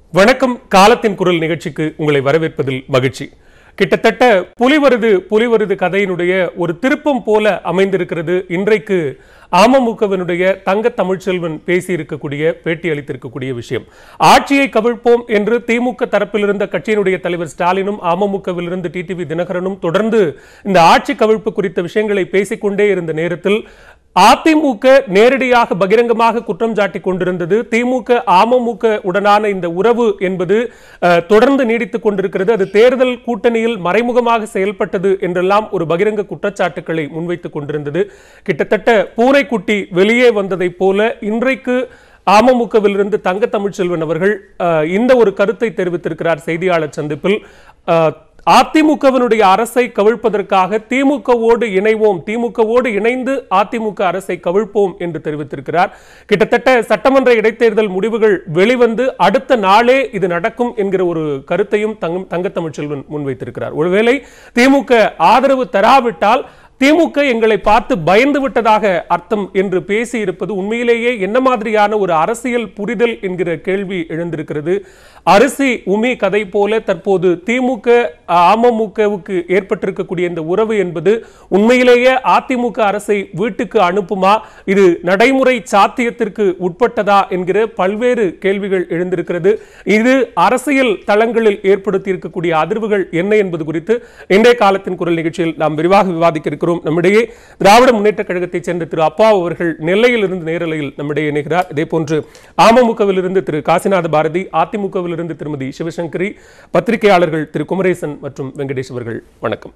வணக்கம் காலத்தின் குரல் நிகழ்ச்சிக்கு உங்களை வரவேற்பதில் மகிழ்ச்சி கிட்டத்தட்ட புலி வருது புலி வருது கதையினுடைய ஒரு திருப்பம் போல அமைந்திருக்கிறது இன்றைக்கு அமமுகவினுடைய தங்க தமிழ்ச்செல்வன் பேசியிருக்கக்கூடிய பேட்டி அளித்திருக்கக்கூடிய விஷயம் ஆட்சியை கவிழ்ப்போம் என்று திமுக தரப்பில் இருந்த கட்சியினுடைய தலைவர் ஸ்டாலினும் அமமுகவில் இருந்து டிடிவி தினகரனும் தொடர்ந்து இந்த ஆட்சி கவிழ்ப்பு குறித்த விஷயங்களை பேசிக்கொண்டே இருந்த நேரத்தில் அதிமுக நேரடியாக பகிரங்கமாக குற்றம் சாட்டி கொண்டிருந்தது திமுக அமமுக உடனான இந்த உறவு என்பது அஹ், தொடர்ந்து நீடித்துக் கொண்டிருக்கிறது அது தேர்தல் கூட்டணியில் மறைமுகமாக செயல்பட்டது என்றெல்லாம் ஒரு பகிரங்க குற்றச்சாட்டுக்களை முன்வைத்துக் கொண்டிருந்தது கிட்டத்தட்ட பூனைக்குட்டி வெளியே வந்ததைப் போல இன்றைக்கு அமமுகவிலிருந்து தங்க தமிழ்ச்செல்வன் அவர்கள் அஹ், இந்த ஒரு கருத்தை தெரிவித்திருக்கிறார் செய்தியாளர் சந்திப்பில் அஹ், அதிமுகவினுடைய அரசை கவிழ்ப்பதற்காக திமுகவோடு இணைவோம் திமுகவோடு இணைந்து அதிமுக அரசை கவிழ்ப்போம் என்று தெரிவித்திருக்கிறார் கிட்டத்தட்ட சட்டமன்ற இடைத்தேர்தல் முடிவுகள் வெளிவந்து அடுத்த நாளே இது நடக்கும் என்கிற ஒரு கருத்தையும் தங்கம் தங்கத்தமிழ்ச்செல்வன் முன்வைத்திருக்கிறார் ஒருவேளை திமுக ஆதரவு தராவிட்டால் திமுக எங்களை பார்த்து பயந்து விட்டதாக அர்த்தம் என்று பேசி இருப்பது உண்மையிலேயே என்ன மாதிரியான ஒரு அரசியல் புரிதல் என்கிற கேள்வி எழுந்திருக்கிறது அரிசி உமி கதை போல தற்போது திமுக அமமுகவுக்கு ஏற்பட்டிருக்கக்கூடிய இந்த உறவு என்பது உண்மையிலேயே அதிமுக அரசை வீட்டுக்கு அனுப்புமா இது நடைமுறை சாத்தியத்திற்கு உட்பட்டதா என்கிற பல்வேறு கேள்விகள் எழுந்திருக்கிறது இது அரசியல் தளங்களில் ஏற்படுத்தி இருக்கக்கூடிய அதிர்வுகள் என்ன என்பது குறித்து இன்றைய காலத்தின் குரல் நிகழ்ச்சியில் நாம் விரிவாக விவாதிக்க இருக்கிறோம் நம்மிடையே திராவிட முன்னேற்ற கழகத்தைச் சேர்ந்த திரு அப்பா அவர்கள் நெல்லையில் இருந்து நேரலையில் நம்மிடையே இணைகிறார் இதே போன்று அமமுகவில் இருந்து திரு காசிநாத பாரதி அதிமுகவில் இருந்து திருமதி சிவசங்கரி பத்திரிகையாளர்கள் திரு குமரேசன் மற்றும் வெங்கடேஷ் அவர்கள் வணக்கம்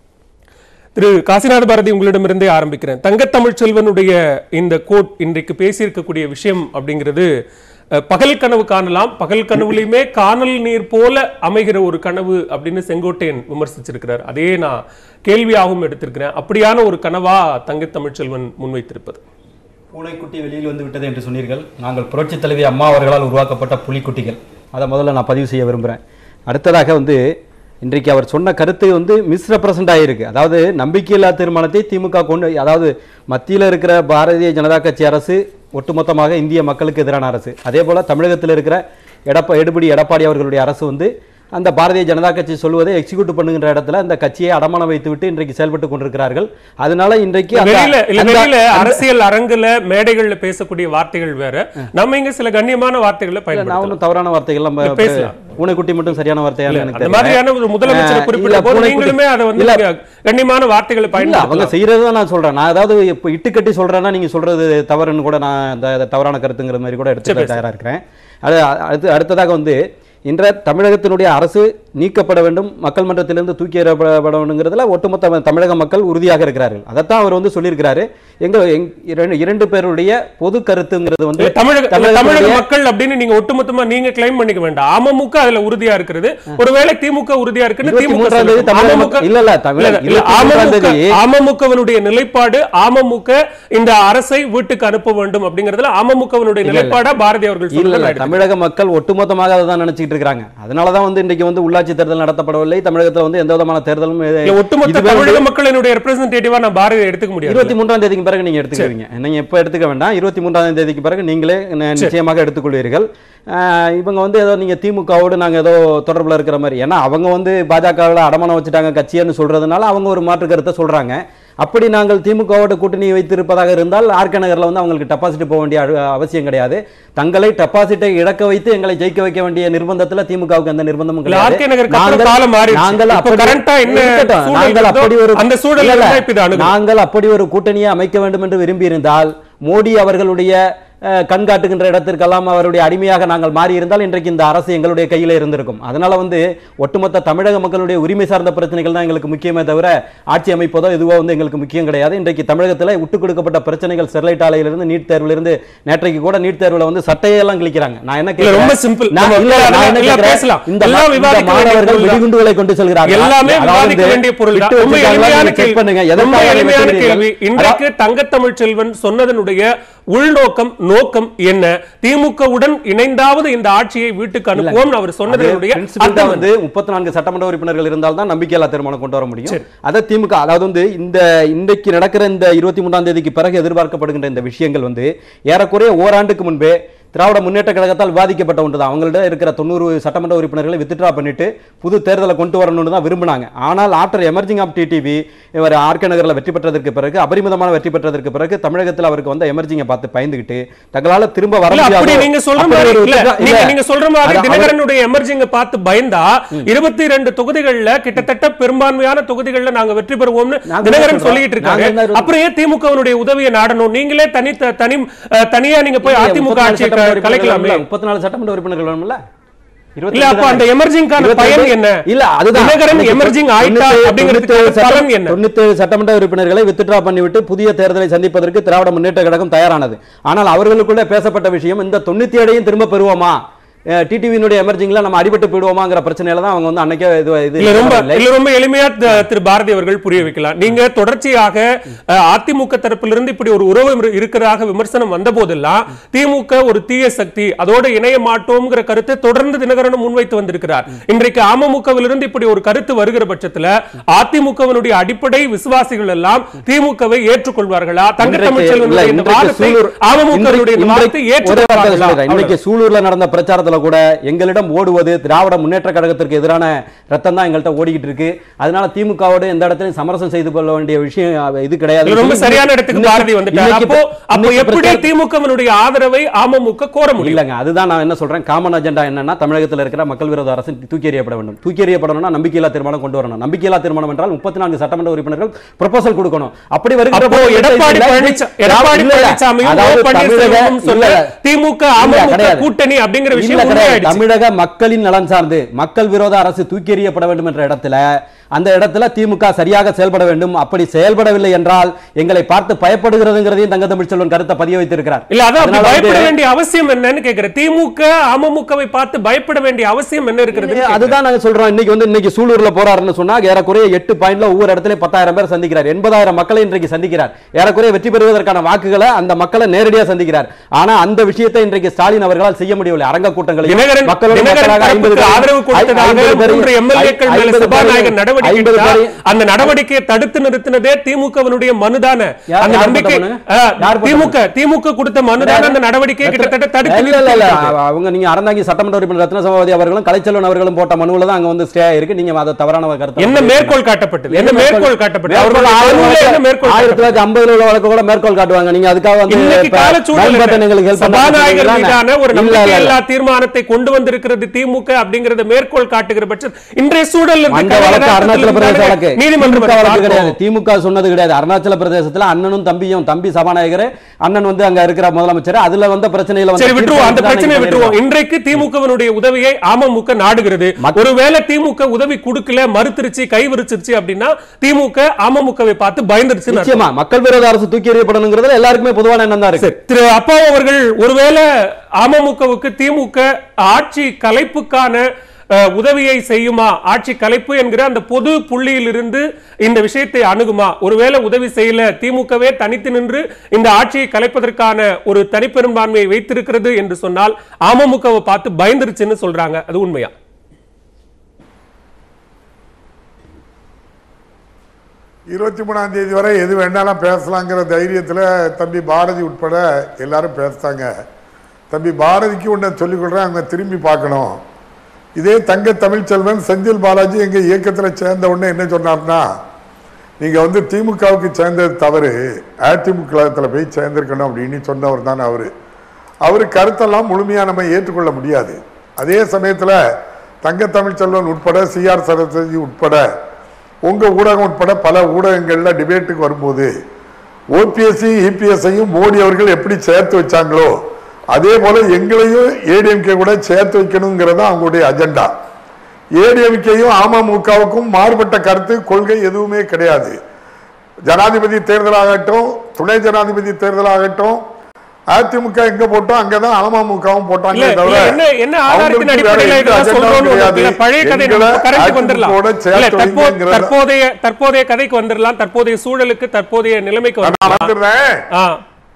திரு காசிநாத பாரதி உங்களிடமிருந்தே ஆரம்பிக்கிறேன் தங்கத்தமிழ் செல்வனுடைய இந்த கோட் இன்றைக்கு பேசியிருக்கக்கூடிய விஷயம் அப்படிங்கிறது அஹ், பகல் கனவு காணலாம் பகல் கனவுலையுமே காணல் நீர் போல அமைகிற ஒரு கனவு அப்படின்னு செங்கோட்டையன் விமர்சிச்சிருக்கிறார் அதே நான் கேள்வியாகவும் எடுத்திருக்கிறேன் அப்படியான ஒரு கனவா தங்கத்தமிழ் செல்வன் முன்வைத்திருப்பது பூனைக்குட்டி வெளியில் வந்து விட்டது என்று சொன்னீர்கள் நாங்கள் புரட்சித் தலைவி அம்மா அவர்களால் உருவாக்கப்பட்ட புலிக்குட்டிகள் அதை முதல்ல நான் பதிவு செய்ய விரும்புகிறேன் அடுத்ததாக வந்து இன்றைக்கு அவர் சொன்ன கருத்து வந்து மிஸ்ரெப்ரசன்ட் ஆகியிருக்கு அதாவது நம்பிக்கையில்லா தீர்மானத்தை திமுக கொண்டு அதாவது மத்தியில் இருக்கிற பாரதிய ஜனதா கட்சி அரசு ஒட்டுமொத்தமாக இந்திய மக்களுக்கு எதிரான அரசு அதே போல் தமிழகத்தில் இருக்கிற எடப்பா எடுபடி எடப்பாடி அவர்களுடைய அரசு வந்து அந்த பாரதிய ஜனதா கட்சி சொல்வதை எக்ஸிக்யூட் பண்ணுகின்ற இடத்துல அந்த கட்சியை அடமானம் வைத்துவிட்டு இன்றைக்கு செயல்பட்டு கொண்டிருக்கிறார்கள் அதனால இன்றைக்கு அந்த- வெளியில இல்ல அந்த- வெளியில அரசியல் அரங்குல மேடைகள்ல பேசக்கூடிய வார்த்தைகள் வேற நம்ம இங்க சில கண்ணியமான வார்த்தைகளை இல்ல, நான் பயன்படுத்தலாம் ஒன்றும் தவறான வார்த்தைகள் நம்ம பேசலாம். பூனைக்குட்டி மட்டும் சரியான வார்த்தையா எனக்கு அந்த தெரியல. மாதிரியான ஒரு முதலமைச்சரை அஹ், குறிப்பிட்ட இல்ல, போது பூனைக்குட்டி- நீங்களுமே அதை வந்து இல்ல, நீங்க கண்ணியமான வார்த்தைகளை இல்ல, அவங்க பயன்படுத்தலாம் செய்யறது தான் நான் சொல்றேன் நான் அதாவது இப்போ இட்டுக்கட்டி சொல்றேன்னா நீங்க சொல்றது தவறுன்னு கூட நான் அந்த அந்த தவறான கருத்துங்கிற மாதிரி கூட எடுத்துக்க தயாரா இருக்கிறேன் அது அடுத்து அடுத்ததாக வந்து இன்ற தமிழகத்தினுடைய அரசு நீக்கப்பட வேண்டும் மக்கள் மன்றத்திலிருந்து தூக்கி எறியப்பட வேண்டுங்கிறதுல ஒட்டுமொத்த தமிழக மக்கள் உறுதியாக இருக்கிறார்கள் அதைத்தான் அவர் வந்து சொல்லியிருக்கிறாரு எங்க எங்- இரண்டு இரண்டு பேருடைய பொது கருத்துங்கிறது வந்து இல்ல, தமிழக இல்ல, தமிழக தமிழகத்தினுடைய- மக்கள் அப்படின்னு நீங்க ஒட்டுமொத்தமா நீங்க கிளைம் பண்ணிக்க வேண்டாம் அமமுக அதுல உறுதியா இருக்கிறது ஒருவேளை திமுக உறுதியா இருக்குன்னு இருபத்தி திமுக மூன்றாம் தேதி சொல்லட்டும். தமிழக அமமுக மக்கள்- இல்ல, இல்ல, தமிழக- இல்ல, இல்ல, இருபத்தி மூன்றாம் அமமுக தேதி- அமமுகவினுடைய நிலைப்பாடு அமமுக இந்த அரசை வீட்டுக்கு அனுப்ப வேண்டும் அப்படிங்கறதுல அமமுகவினுடைய நிலைப்பாடா பாரதி அவர்கள் இல்ல சொல்றதை இல்ல நான் எடுத்துக்கிறேன். தமிழக மக்கள் ஒட்டுமொத்தமாக அதை தான் நினைச்சிட்டு இருக்காங்க அதனாலதான் வந்து இன்றைக்கு வந்து உள்ளாட்சி தேர்தல் நடத்தப்படவில்லை தமிழகத்துல வந்து எந்த விதமான தேர்தலும் இது- இல்ல, ஒட்டுமொத்த இதுவே தமிழக மக்களினுடைய ரெப்ரசன்டேட்டிவா நான் பாரதியை எடுத்துக்க முடியாது இருபத்தி மூன்றாம் தேதிக்கு பிறகு நீங்க எடுத்துக்குவீங்க நீங்க இப்ப எடுத்துக்க வேண்டாம் இருபத்தி மூன்றாம் தேதிக்கு பிறகு நீங்களே ந- நிச்சயமாக எடுத்துக்கொள்வீர்கள் ஆஹ் இவங்க வந்து ஏதோ நீங்க திமுகவோடு நாங்க ஏதோ தொடர்புல இருக்கிற மாதிரி ஏன்னா அவங்க வந்து பாஜகவில் அடமானம் வச்சுட்டாங்க கட்சின்னு சொல்றதுனால அவங்க ஒரு மாற்று கருத்தை சொல்றாங்க அப்படி நாங்கள் திமுகவோட கூட்டணி வைத்திருப்பதாக இருந்தால் ஆர்கே நகர்ல வந்து அவங்களுக்கு டெபாசிட் போக வேண்டிய அழு- அவசியம் கிடையாது தங்களை டெபாசிட்டை இழக்க வைத்து எங்களை ஜெயிக்க வைக்க வேண்டிய நிர்பந்தத்துல திமுகவுக்கு எந்த நிர்பந்தமும் இல்ல, ஆர்கே கிடையாது நகருக்கு அப்புறம் நாங்கள்- காலம் மாறிடுச்சு. நாங்கள் இப்ப அப்படி- current-ஆ என்ன இருக்கட்டும். சூழல் நாங்கள் இருக்குதோ, அப்படி ஒரு அந்த சூழல்ல இல்ல, இல்ல. தான் இப்ப இதை அணுகணும். நாங்கள் அப்படி ஒரு கூட்டணியை அமைக்க வேண்டும் என்று விரும்பியிருந்தால் மோடி அவர்களுடைய அஹ், கண் காட்டுகின்ற இடத்திற்கெல்லாம் அவருடைய அடிமையாக நாங்கள் மாறி இருந்தால் இன்றைக்கு இந்த அரசு எங்களுடைய கையில இருந்திருக்கும் அதனால வந்து ஒட்டுமொத்த தமிழக மக்களுடைய உரிமை சார்ந்த பிரச்சனைகள் தான் எங்களுக்கு முக்கியமே தவிர ஆட்சி அமைப்பதோ எதுவோ வந்து எங்களுக்கு முக்கியம் கிடையாது இன்றைக்கு தமிழகத்தில் விட்டுக் கொடுக்கப்பட்ட பிரச்சனைகள் ஸ்டெர்லைட் ஆலையிலிருந்து நீட் தேர்விலிருந்து நேற்றைக்கு கூட நீட் தேர்வில் வந்து சட்டையெல்லாம் கிழிக்கிறாங்க நான் என்ன இல்ல, கேட்கிறேன்? ரொம்ப simple. நான் நம்ம இல்ல, நான் என்ன இல்ல, கேட்கிறேன்? பேசலாம். இந்த எல்லாம் மா- இந்த விவாதிக்க வேண்டிய மாணவர்கள் பொருள் தான். வெடிகுண்டுகளை கொண்டு செல்கிறார்கள் எல்லாமே அதாவது விவாதிக்க வேண்டிய பொருள் தான். விட்டு ரொம்ப வச்சிருக்காங்களா? எளிமையான நீங்க check கேள்வி. பண்ணுங்க. ரொம்ப எதற்காக அதை எளிமையான வைக்கிறீர்கள்? கேள்வி. இன்றைக்கு தங்கத்தமிழ் செல்வன் சொன்னதனுடைய உள்நோக்கம் நோக்கம் என்ன திமுகவுடன் இணைந்தாவது இந்த ஆட்சியை வீட்டுக்கு அனுப்புவோம் அவர் சொன்னதனுடைய பிரின்சிபல் அர்த்தம் வந்து முப்பத்தி நான்கு சட்டமன்ற உறுப்பினர்கள் இருந்தால் தான் நம்பிக்கையில்லா தீர்மானம் கொண்டு வர முடியும் சரி. அதை திமுக அதாவது வந்து இந்த இன்றைக்கு நடக்கிற இந்த இருபத்தி மூன்றாம் தேதிக்கு பிறகு எதிர்பார்க்கப்படுகின்ற இந்த விஷயங்கள் வந்து ஏறக்குறைய ஓராண்டுக்கு முன்பே திராவிட முன்னேற்ற கழகத்தால் விவாதிக்கப்பட்ட ஒன்று தான் அவங்கள்ட்ட இருக்கிற தொண்ணூறு சட்டமன்ற உறுப்பினர்களை வித்ட்ரா பண்ணிட்டு புது தேர்தலை கொண்டு வரணும்னு தான் விரும்பினாங்க ஆனால் ஆஃப்டர் எமர்ஜிங் ஆஃப் டிடிவி இவர் ஆர்கே நகரில் வெற்றி பெற்றதற்கு பிறகு அபரிமிதமான வெற்றி பெற்றதற்கு பிறகு தமிழகத்தில் அவருக்கு வந்த எமர்ஜிங்கை பார்த்து பயந்துகிட்டு தங்களால திரும்ப வர இல்ல அப்படி முடியாதோ, நீங்க சொல்ற அப்படி மாதிரி ஒரு இல்ல withdraw- நீங்க இல்ல. நீங்க சொல்ற மாதிரி அதான் அவர்- தினகரனுடைய எமர்ஜிங்க பார்த்து பயந்தா இருபத்தி ரெண்டு தொகுதிகள்ல கிட்டத்தட்ட பெரும்பான்மையான தொகுதிகள்ல நாங்க வெற்றி பெறுவோம்னு நாங்க தினகரன் சொல்றோம். சொல்லிட்டு இருக்காங்க நாங்க என்ன அப்புறம் ஏன் திமுகவினுடைய உதவியை நாடணும் நீங்களே தனி தனி அஹ், தனியா நீங்க போய் அதிமுக ஆட்சியை க- கலைக்கலாமே முப்பத்தி நாலு சட்டமன்ற உறுப்பினர்கள் வேணும்ல இல்ல அப்ப அந்த எமர்ஜிங்கான பயன் என்ன இல்ல அதுதான் தினகரன் எமர்ஜிங் ஆயிட்டா தொண்ணூத்தேழு அப்படிங்கிறதுக்கு பலன் என்ன தொண்ணூத்தேழு சட்டமன்ற உறுப்பினர்களை வித்ட்ரா பண்ணிவிட்டு புதிய தேர்தலை சந்திப்பதற்கு திராவிட முன்னேற்ற கழகம் தயாரானது ஆனால் அவர்களுக்குள்ள பேசப்பட்ட விஷயம் இந்த தொண்ணூத்தி ஏழையும் திரும்ப பெறுவோமா டிடிவியினுடைய எமர்ஜிங்ல நம்ம அடிபட்டு போயிடுவோமாங்கிற பிரச்சனையில தான் அவங்க வந்து அன்னைக்கே இது இது இல்ல ரொம்ப இல்லை. இல்ல ரொம்ப எளிமையா த- திரு பாரதி அவர்கள் புரிய வைக்கலாம் நீங்க தொடர்ச்சியாக அஹ், அதிமுக தரப்பிலிருந்து இப்படி ஒரு உறவு இரு- இருக்கிறதாக விமர்சனம் வந்த போதெல்லாம் திமுக ஒரு தீய சக்தி அதோட இணைய மாட்டோம்ங்கிற கருத்தை தொடர்ந்து தினகரனும் முன்வைத்து வந்திருக்கிறார் இன்றைக்கு அமமுகவிலிருந்து இப்படி ஒரு கருத்து வருகிற பட்சத்துல அதிமுகவினுடைய அடிப்படை விசுவாசிகள் எல்லாம் திமுகவை ஏற்றுக்கொள்வார்களா தங்க இன்றைக்கு- தமிழ்ச்செல்வனுடைய இல்ல, இந்த இன்றைக்கு வாதத்தை சூலூர்- அமமுகவினுடைய இந்த இன்றைக்கு- வாதத்தை ஒரே வார்த்தை ஏற்றுக்கொள்வார்களா சொல்றேன். இன்னைக்கு சூலூர்ல நடந்த பிரச்சாரத்துல கூட எங்களிடம் ஓடுவது திராவிட முன்னேற்ற கழகத்திற்கு எதிரான ரத்தம் தான் எங்கள்கிட்ட ஓடிக்கிட்டு இருக்கு அதனால திமுகவோட எந்த இடத்துலயும் சமரசம் செய்து கொள்ள வேண்டிய விஷயம் அஹ், இது கிடையாது இது ரொம்ப சரியான இடத்துக்கு இன்னைக்கு- பாரதி வந்துட்டார் இன்னைக்கு அப்போ அப்போ இன்னைக்கு எப்படி பிரச்சார- திமுகவினுடைய ஆதரவை அமமுக கோர முடியும் இல்லங்க அதுதான் நான் என்ன சொல்றேன் காமன் அஜெண்டா என்னன்னா தமிழகத்தில் இருக்கிற மக்கள் விரோத அரசு தூக்கி எறியப்பட வேண்டும் தூக்கி எறியப்படணும்னா நம்பிக்கையில்லா தீர்மானம் கொண்டு வரணும் நம்பிக்கையில்லா தீர்மானம் என்றால் முப்பத்தி நான்கு சட்டமன்ற உறுப்பினர்கள் ப்ரொபோசல் கொடுக்கணும் அப்படி வருகிற அப்போ போது எடப்பாடி இல்ல, பழனிசா- இல்ல, எடப்பாடி இல்ல, இல்ல. பழனிசாமியும் அதாவது ஓ பன்னீர்செல்வமும் தமிழக- சொன்ன இல்ல, திமுக இல்ல, அமமுக கிடையாது. கூட்டணி அப்படிங்கிற விஷயம் இல்ல, கிடையாது. உண்மையாயிடுச்சு. தமிழக மக்களின் நலன் சார்ந்து மக்கள் விரோத அரசு தூக்கி எறியப்பட வேண்டும் என்ற இடத்துல அந்த இடத்துல திமுக சரியாக செயல்பட வேண்டும் அப்படி செயல்படவில்லை என்றால் எங்களை பார்த்து பயப்படுகிறதுங்கிறதையும் தங்க தமிழ்ச்செல்வன் கருத்தை பதிய வைத்திருக்கிறார் இல்ல அதான் அப்படி அதனால வந்து- பயப்பட வேண்டிய அவசியம் என்னன்னு கேக்குறேன் திமுக அமமுகவை பார்த்து பயப்பட வேண்டிய அவசியம் என்ன இருக்கிறது இல்லையா, அதுதான் நாங்க சொல்றோம் இன்னைக்கு வந்து இன்னைக்கு சூலூர்ல போறாருன்னு சொன்னா ஏறக்குறைய எட்டு பாயிண்ட்ல ஒவ்வொரு இடத்துல பத்தாயிரம் பேர் சந்திக்கிறார் எண்பதாயிரம் மக்களை இன்றைக்கு சந்திக்கிறார் ஏறக்குறைய வெற்றி பெறுவதற்கான வாக்குகளை அந்த மக்களை நேரடியாக சந்திக்கிறார் ஆனா அந்த விஷயத்தை இன்றைக்கு ஸ்டாலின் அவர்களால் செய்ய முடியவில்லை அரங்க கூட்டங்களை தினகரன் மக்களோட தினகரன் மக்களாக ஐம்பது தரப்புக்கு பேரை- ஆதரவு கொடுத்ததாக ஐம்பது பேரை- மூன்று எம்எல்ஏக்கள் மேல ஐம்பது பேரை- சபாநாயகர் நடவடிக்கை ஐம்பது எடுத்தா, பேரை- அந்த நடவடிக்கையை தடுத்து நிறுத்தினதே திமுகவினுடைய மனுதானே யார் அந்த யார் நம்பிக்கை போட்ட மனு? ஆ, யார் போட்ட திமுக திமுக கொடுத்த மனுதான அந்த நடவடிக்கையை கிட்டத்தட்ட தடுத்து இல்ல, இல்ல, இல்ல. நிறுத்தி அவங்க நீங்க அறந்தாங்கி சட்டமன்ற உறுப்பினர் ரத்ன சபாபதி அவர்களும் கலைச்செல்வன் அவர்களும் போட்ட மனுவுல தான் அங்க வந்து ஸ்டே ஆயிருக்கு நீங்க அதை தவறான கருத்து என்ன மேற்கோள் காட்டப்பட்டது என்ன மேற்கோள் காட்டப்பட்டது மேற்கோள் அவர்களுடைய ஆயிரத்தி மனுவுல என்ன மேற்கோள் தொள்ளாயிரத்தி காட்டப்பட்டது? ஐம்பதுல உள்ள வழக்கு கூட மேற்கோள் காட்டுவாங்க நீங்க அதுக்காக வந்து இன்னைக்கு இப்ப காலச்சூழல் பயன் பட்டன் எங்களுக்கு என்ன? help பண்ண சபாநாயகர் சொல்றீங்களா? மீதான ஒரு இல்ல, நம்பிக்கை இல்ல, இல்ல. இல்லா தீர்மானத்தை கொண்டு வந்திருக்கிறது திமுக அப்படிங்கறத மேற்கோள் காட்டுகிற பட்சம் இன்றைய சூழல் அந்த வழக்கு அருணாச்சல பிரதேச வழக்கு நீதிமன்றம் திமுக வழக்கு பார்க்கும். கிடையாது திமுக சொன்னது கிடையாது அருணாச்சல பிரதேசத்துல அண்ணனும் தம்பியும் தம்பி சபாநாயகர் அண்ணன் வந்து அங்க இருக்கிற முதலமைச்சர் அதுல வந்த பிரச்சனையில வந்து சரி விட்டுருவோம் அந்த தீர்ப்பு தான் பிரச்சனையை நீங்க விட்டுருவோம் இன்றைக்கு திமுகவினுடைய உதவியை அமமுக நாடுகிறது மத்- ஒருவேளை திமுக உதவி கொடுக்கல மறுத்துருச்சு கை விரிச்சிருச்சு அப்படின்னா திமுக அமமுகவை பார்த்து பயந்துருச்சு நிச்சயமா மக்கள் விரோத அரசு தூக்கி எறியப்படணுங்கிறதுல எல்லாருக்குமே பொதுவான எண்ணம் தான் இருக்கு சரி திரு அப்பா அவர்கள் ஒருவேளை அமமுகவுக்கு திமுக ஆட்சி கலைப்புக்கான அஹ், உதவியை செய்யுமா ஆட்சி கலைப்பு என்கிற அந்த பொது புள்ளியிலிருந்து இந்த விஷயத்தை அணுகுமா ஒருவேளை உதவி செய்யல திமுகவே தனித்து நின்று இந்த ஆட்சியை கலைப்பதற்கான ஒரு தனிப்பெரும்பான்மையை வைத்திருக்கிறது என்று சொன்னால் அமமுகவை பார்த்து பயந்துருச்சுன்னு சொல்றாங்க அது உண்மையா இருபத்தி மூணாம் தேதி வரை எது வேணாலும் பேசலாங்கிற தைரியத்தில் தம்பி பாரதி உட்பட எல்லாரும் பேசுறாங்க தம்பி பாரதிக்கு ஒன்றை சொல்லிக்கொள்கிறேன் அவங்க திரும்பி பார்க்கணும் இதே தங்க தமிழ்ச்செல்வன் செந்தில் பாலாஜி எங்கள் இயக்கத்தில் சேர்ந்த உடனே என்ன சொன்னார்னா நீங்கள் வந்து திமுகவுக்கு சேர்ந்தது தவறு அதிமுகத்தில் போய் சேர்ந்திருக்கணும் அப்படின்னு சொன்னவர் தான் அவர் அவர் கருத்தெல்லாம் முழுமையாக நம்ம ஏற்றுக்கொள்ள முடியாது அதே சமயத்தில் தங்க தமிழ்ச்செல்வன் உட்பட சிஆர் சரஸ்வதி உட்பட உங்கள் ஊடகம் உட்பட பல ஊடகங்களில் டிபேட்டுக்கு வரும்போது ஓபிஎஸ்சி இபிஎஸ்ஐயும் மோடி அவர்கள் எப்படி சேர்த்து வச்சாங்களோ அதே போல எங்களையும் ஏடிஎம்கே கூட சேர்த்து வைக்கணுங்கிறது தான் அவங்களுடைய அஜெண்டா ஏடிஎம்கேயும் அமமுகவுக்கும் மாறுபட்ட கருத்து கொள்கை எதுவுமே கிடையாது ஜனாதிபதி தேர்தலாகட்டும் துணை ஜனாதிபதி தேர்தலாகட்டும் அதிமுக எங்க போட்டோம் அங்கதான் அமமுகவும் போட்டாங்க இல்ல, இல்ல, என்ன என்ன ஆதாரத்தின் அடிப்படையில இதெல்லாம் சொல்றோம்னு உங்களுக்கு இல்ல, பழைய கதை நம்ம கரெக்டுக்கு வந்துடலாம் இல்ல தற்போ- தற்போதைய தற்போதைய கதைக்கு வந்துடலாம் தற்போதைய சூழலுக்கு தற்போதைய நிலைமைக்கு வந்துடலாம் வந்துடுறேன் ஆ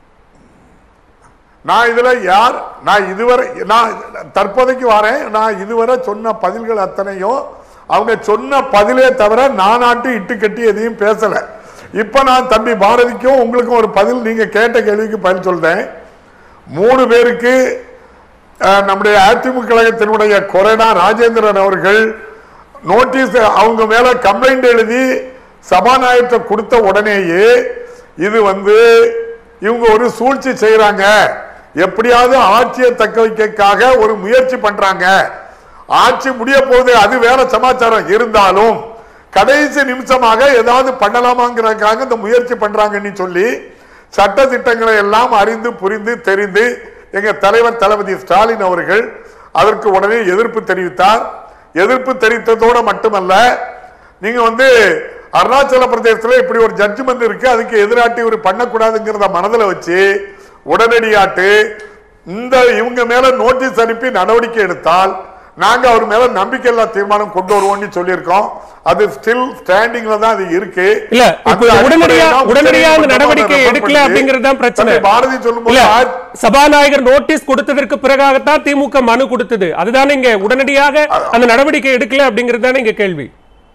நான் இதுல யார் நான் இதுவரை நான் தற்போதைக்கு வரேன் நான் இதுவரை சொன்ன பதில்கள் அத்தனையும் அவங்க சொன்ன பதிலே தவிர நானாட்டு இட்டு கட்டி எதையும் பேசல இப்ப நான் தம்பி பாரதிக்கும் உங்களுக்கும் ஒரு பதில் நீங்க கேட்ட கேள்விக்கு பதில் சொல்றேன் மூணு பேருக்கு அஹ், நம்முடைய அதிமுக கழகத்தினுடைய கொரோனா ராஜேந்திரன் அவர்கள் நோட்டீஸ் அவங்க மேல கம்ப்ளைண்ட் எழுதி சபாநாயகத்தை கொடுத்த உடனேயே இது வந்து இவங்க ஒரு சூழ்ச்சி செய்யறாங்க எப்படியாவது ஆட்சியை தக்க வைக்கக்காக ஒரு முயற்சி பண்றாங்க ஆட்சி முடிய போகுது அது வேற சமாச்சாரம் இருந்தாலும் கடைசி நிமிஷமாக ஏதாவது பண்ணலாமாங்கிறதுக்காக இந்த முயற்சி பண்றாங்கன்னு சொல்லி சட்ட திட்டங்களை எல்லாம் அறிந்து புரிந்து தெரிந்து எங்க தலைவர் தளபதி ஸ்டாலின் அவர்கள் அதற்கு உடனே எதிர்ப்பு தெரிவித்தார் எதிர்ப்பு தெரிவித்ததோடு மட்டுமல்ல நீங்க வந்து அருணாச்சல பிரதேசத்துல இப்படி ஒரு ஜட்ஜ்மெண்ட் இருக்கு அதுக்கு எதிராட்டி ஒரு பண்ணக்கூடாதுங்கிறத மனதில் வச்சு உடனடியாட்டு இந்த இவங்க மேல நோட்டீஸ் அனுப்பி நடவடிக்கை எடுத்தால் நாங்க அவர் மேல நம்பிக்கையில்லா தீர்மானம் கொண்டு வருவோம்னு சொல்லியிருக்கோம் அது ஸ்டில் ஸ்டாண்டிங்ல தான் அது இருக்கு இல்ல, இப்ப அந்த உடனடியா- அடிப்படையில தான் உடனடியா அந்த உச்சநீதிமன்றம் நடவடிக்கை அதை எடுக்கல பண்ணி, அப்படிங்கிறது தான் பிரச்சனை. தம்பி பாரதி சொல்லும்போது இல்ல ஆயிரத்தி- சபாநாயகர் நோட்டீஸ் கொடுத்ததற்கு பிறகாகத்தான் திமுக மனு கொடுத்தது அதுதானே இங்க உடனடியாக அந்த நடவடிக்கை எடுக்கல அப்படிங்கிறது தானே இங்க கேள்வி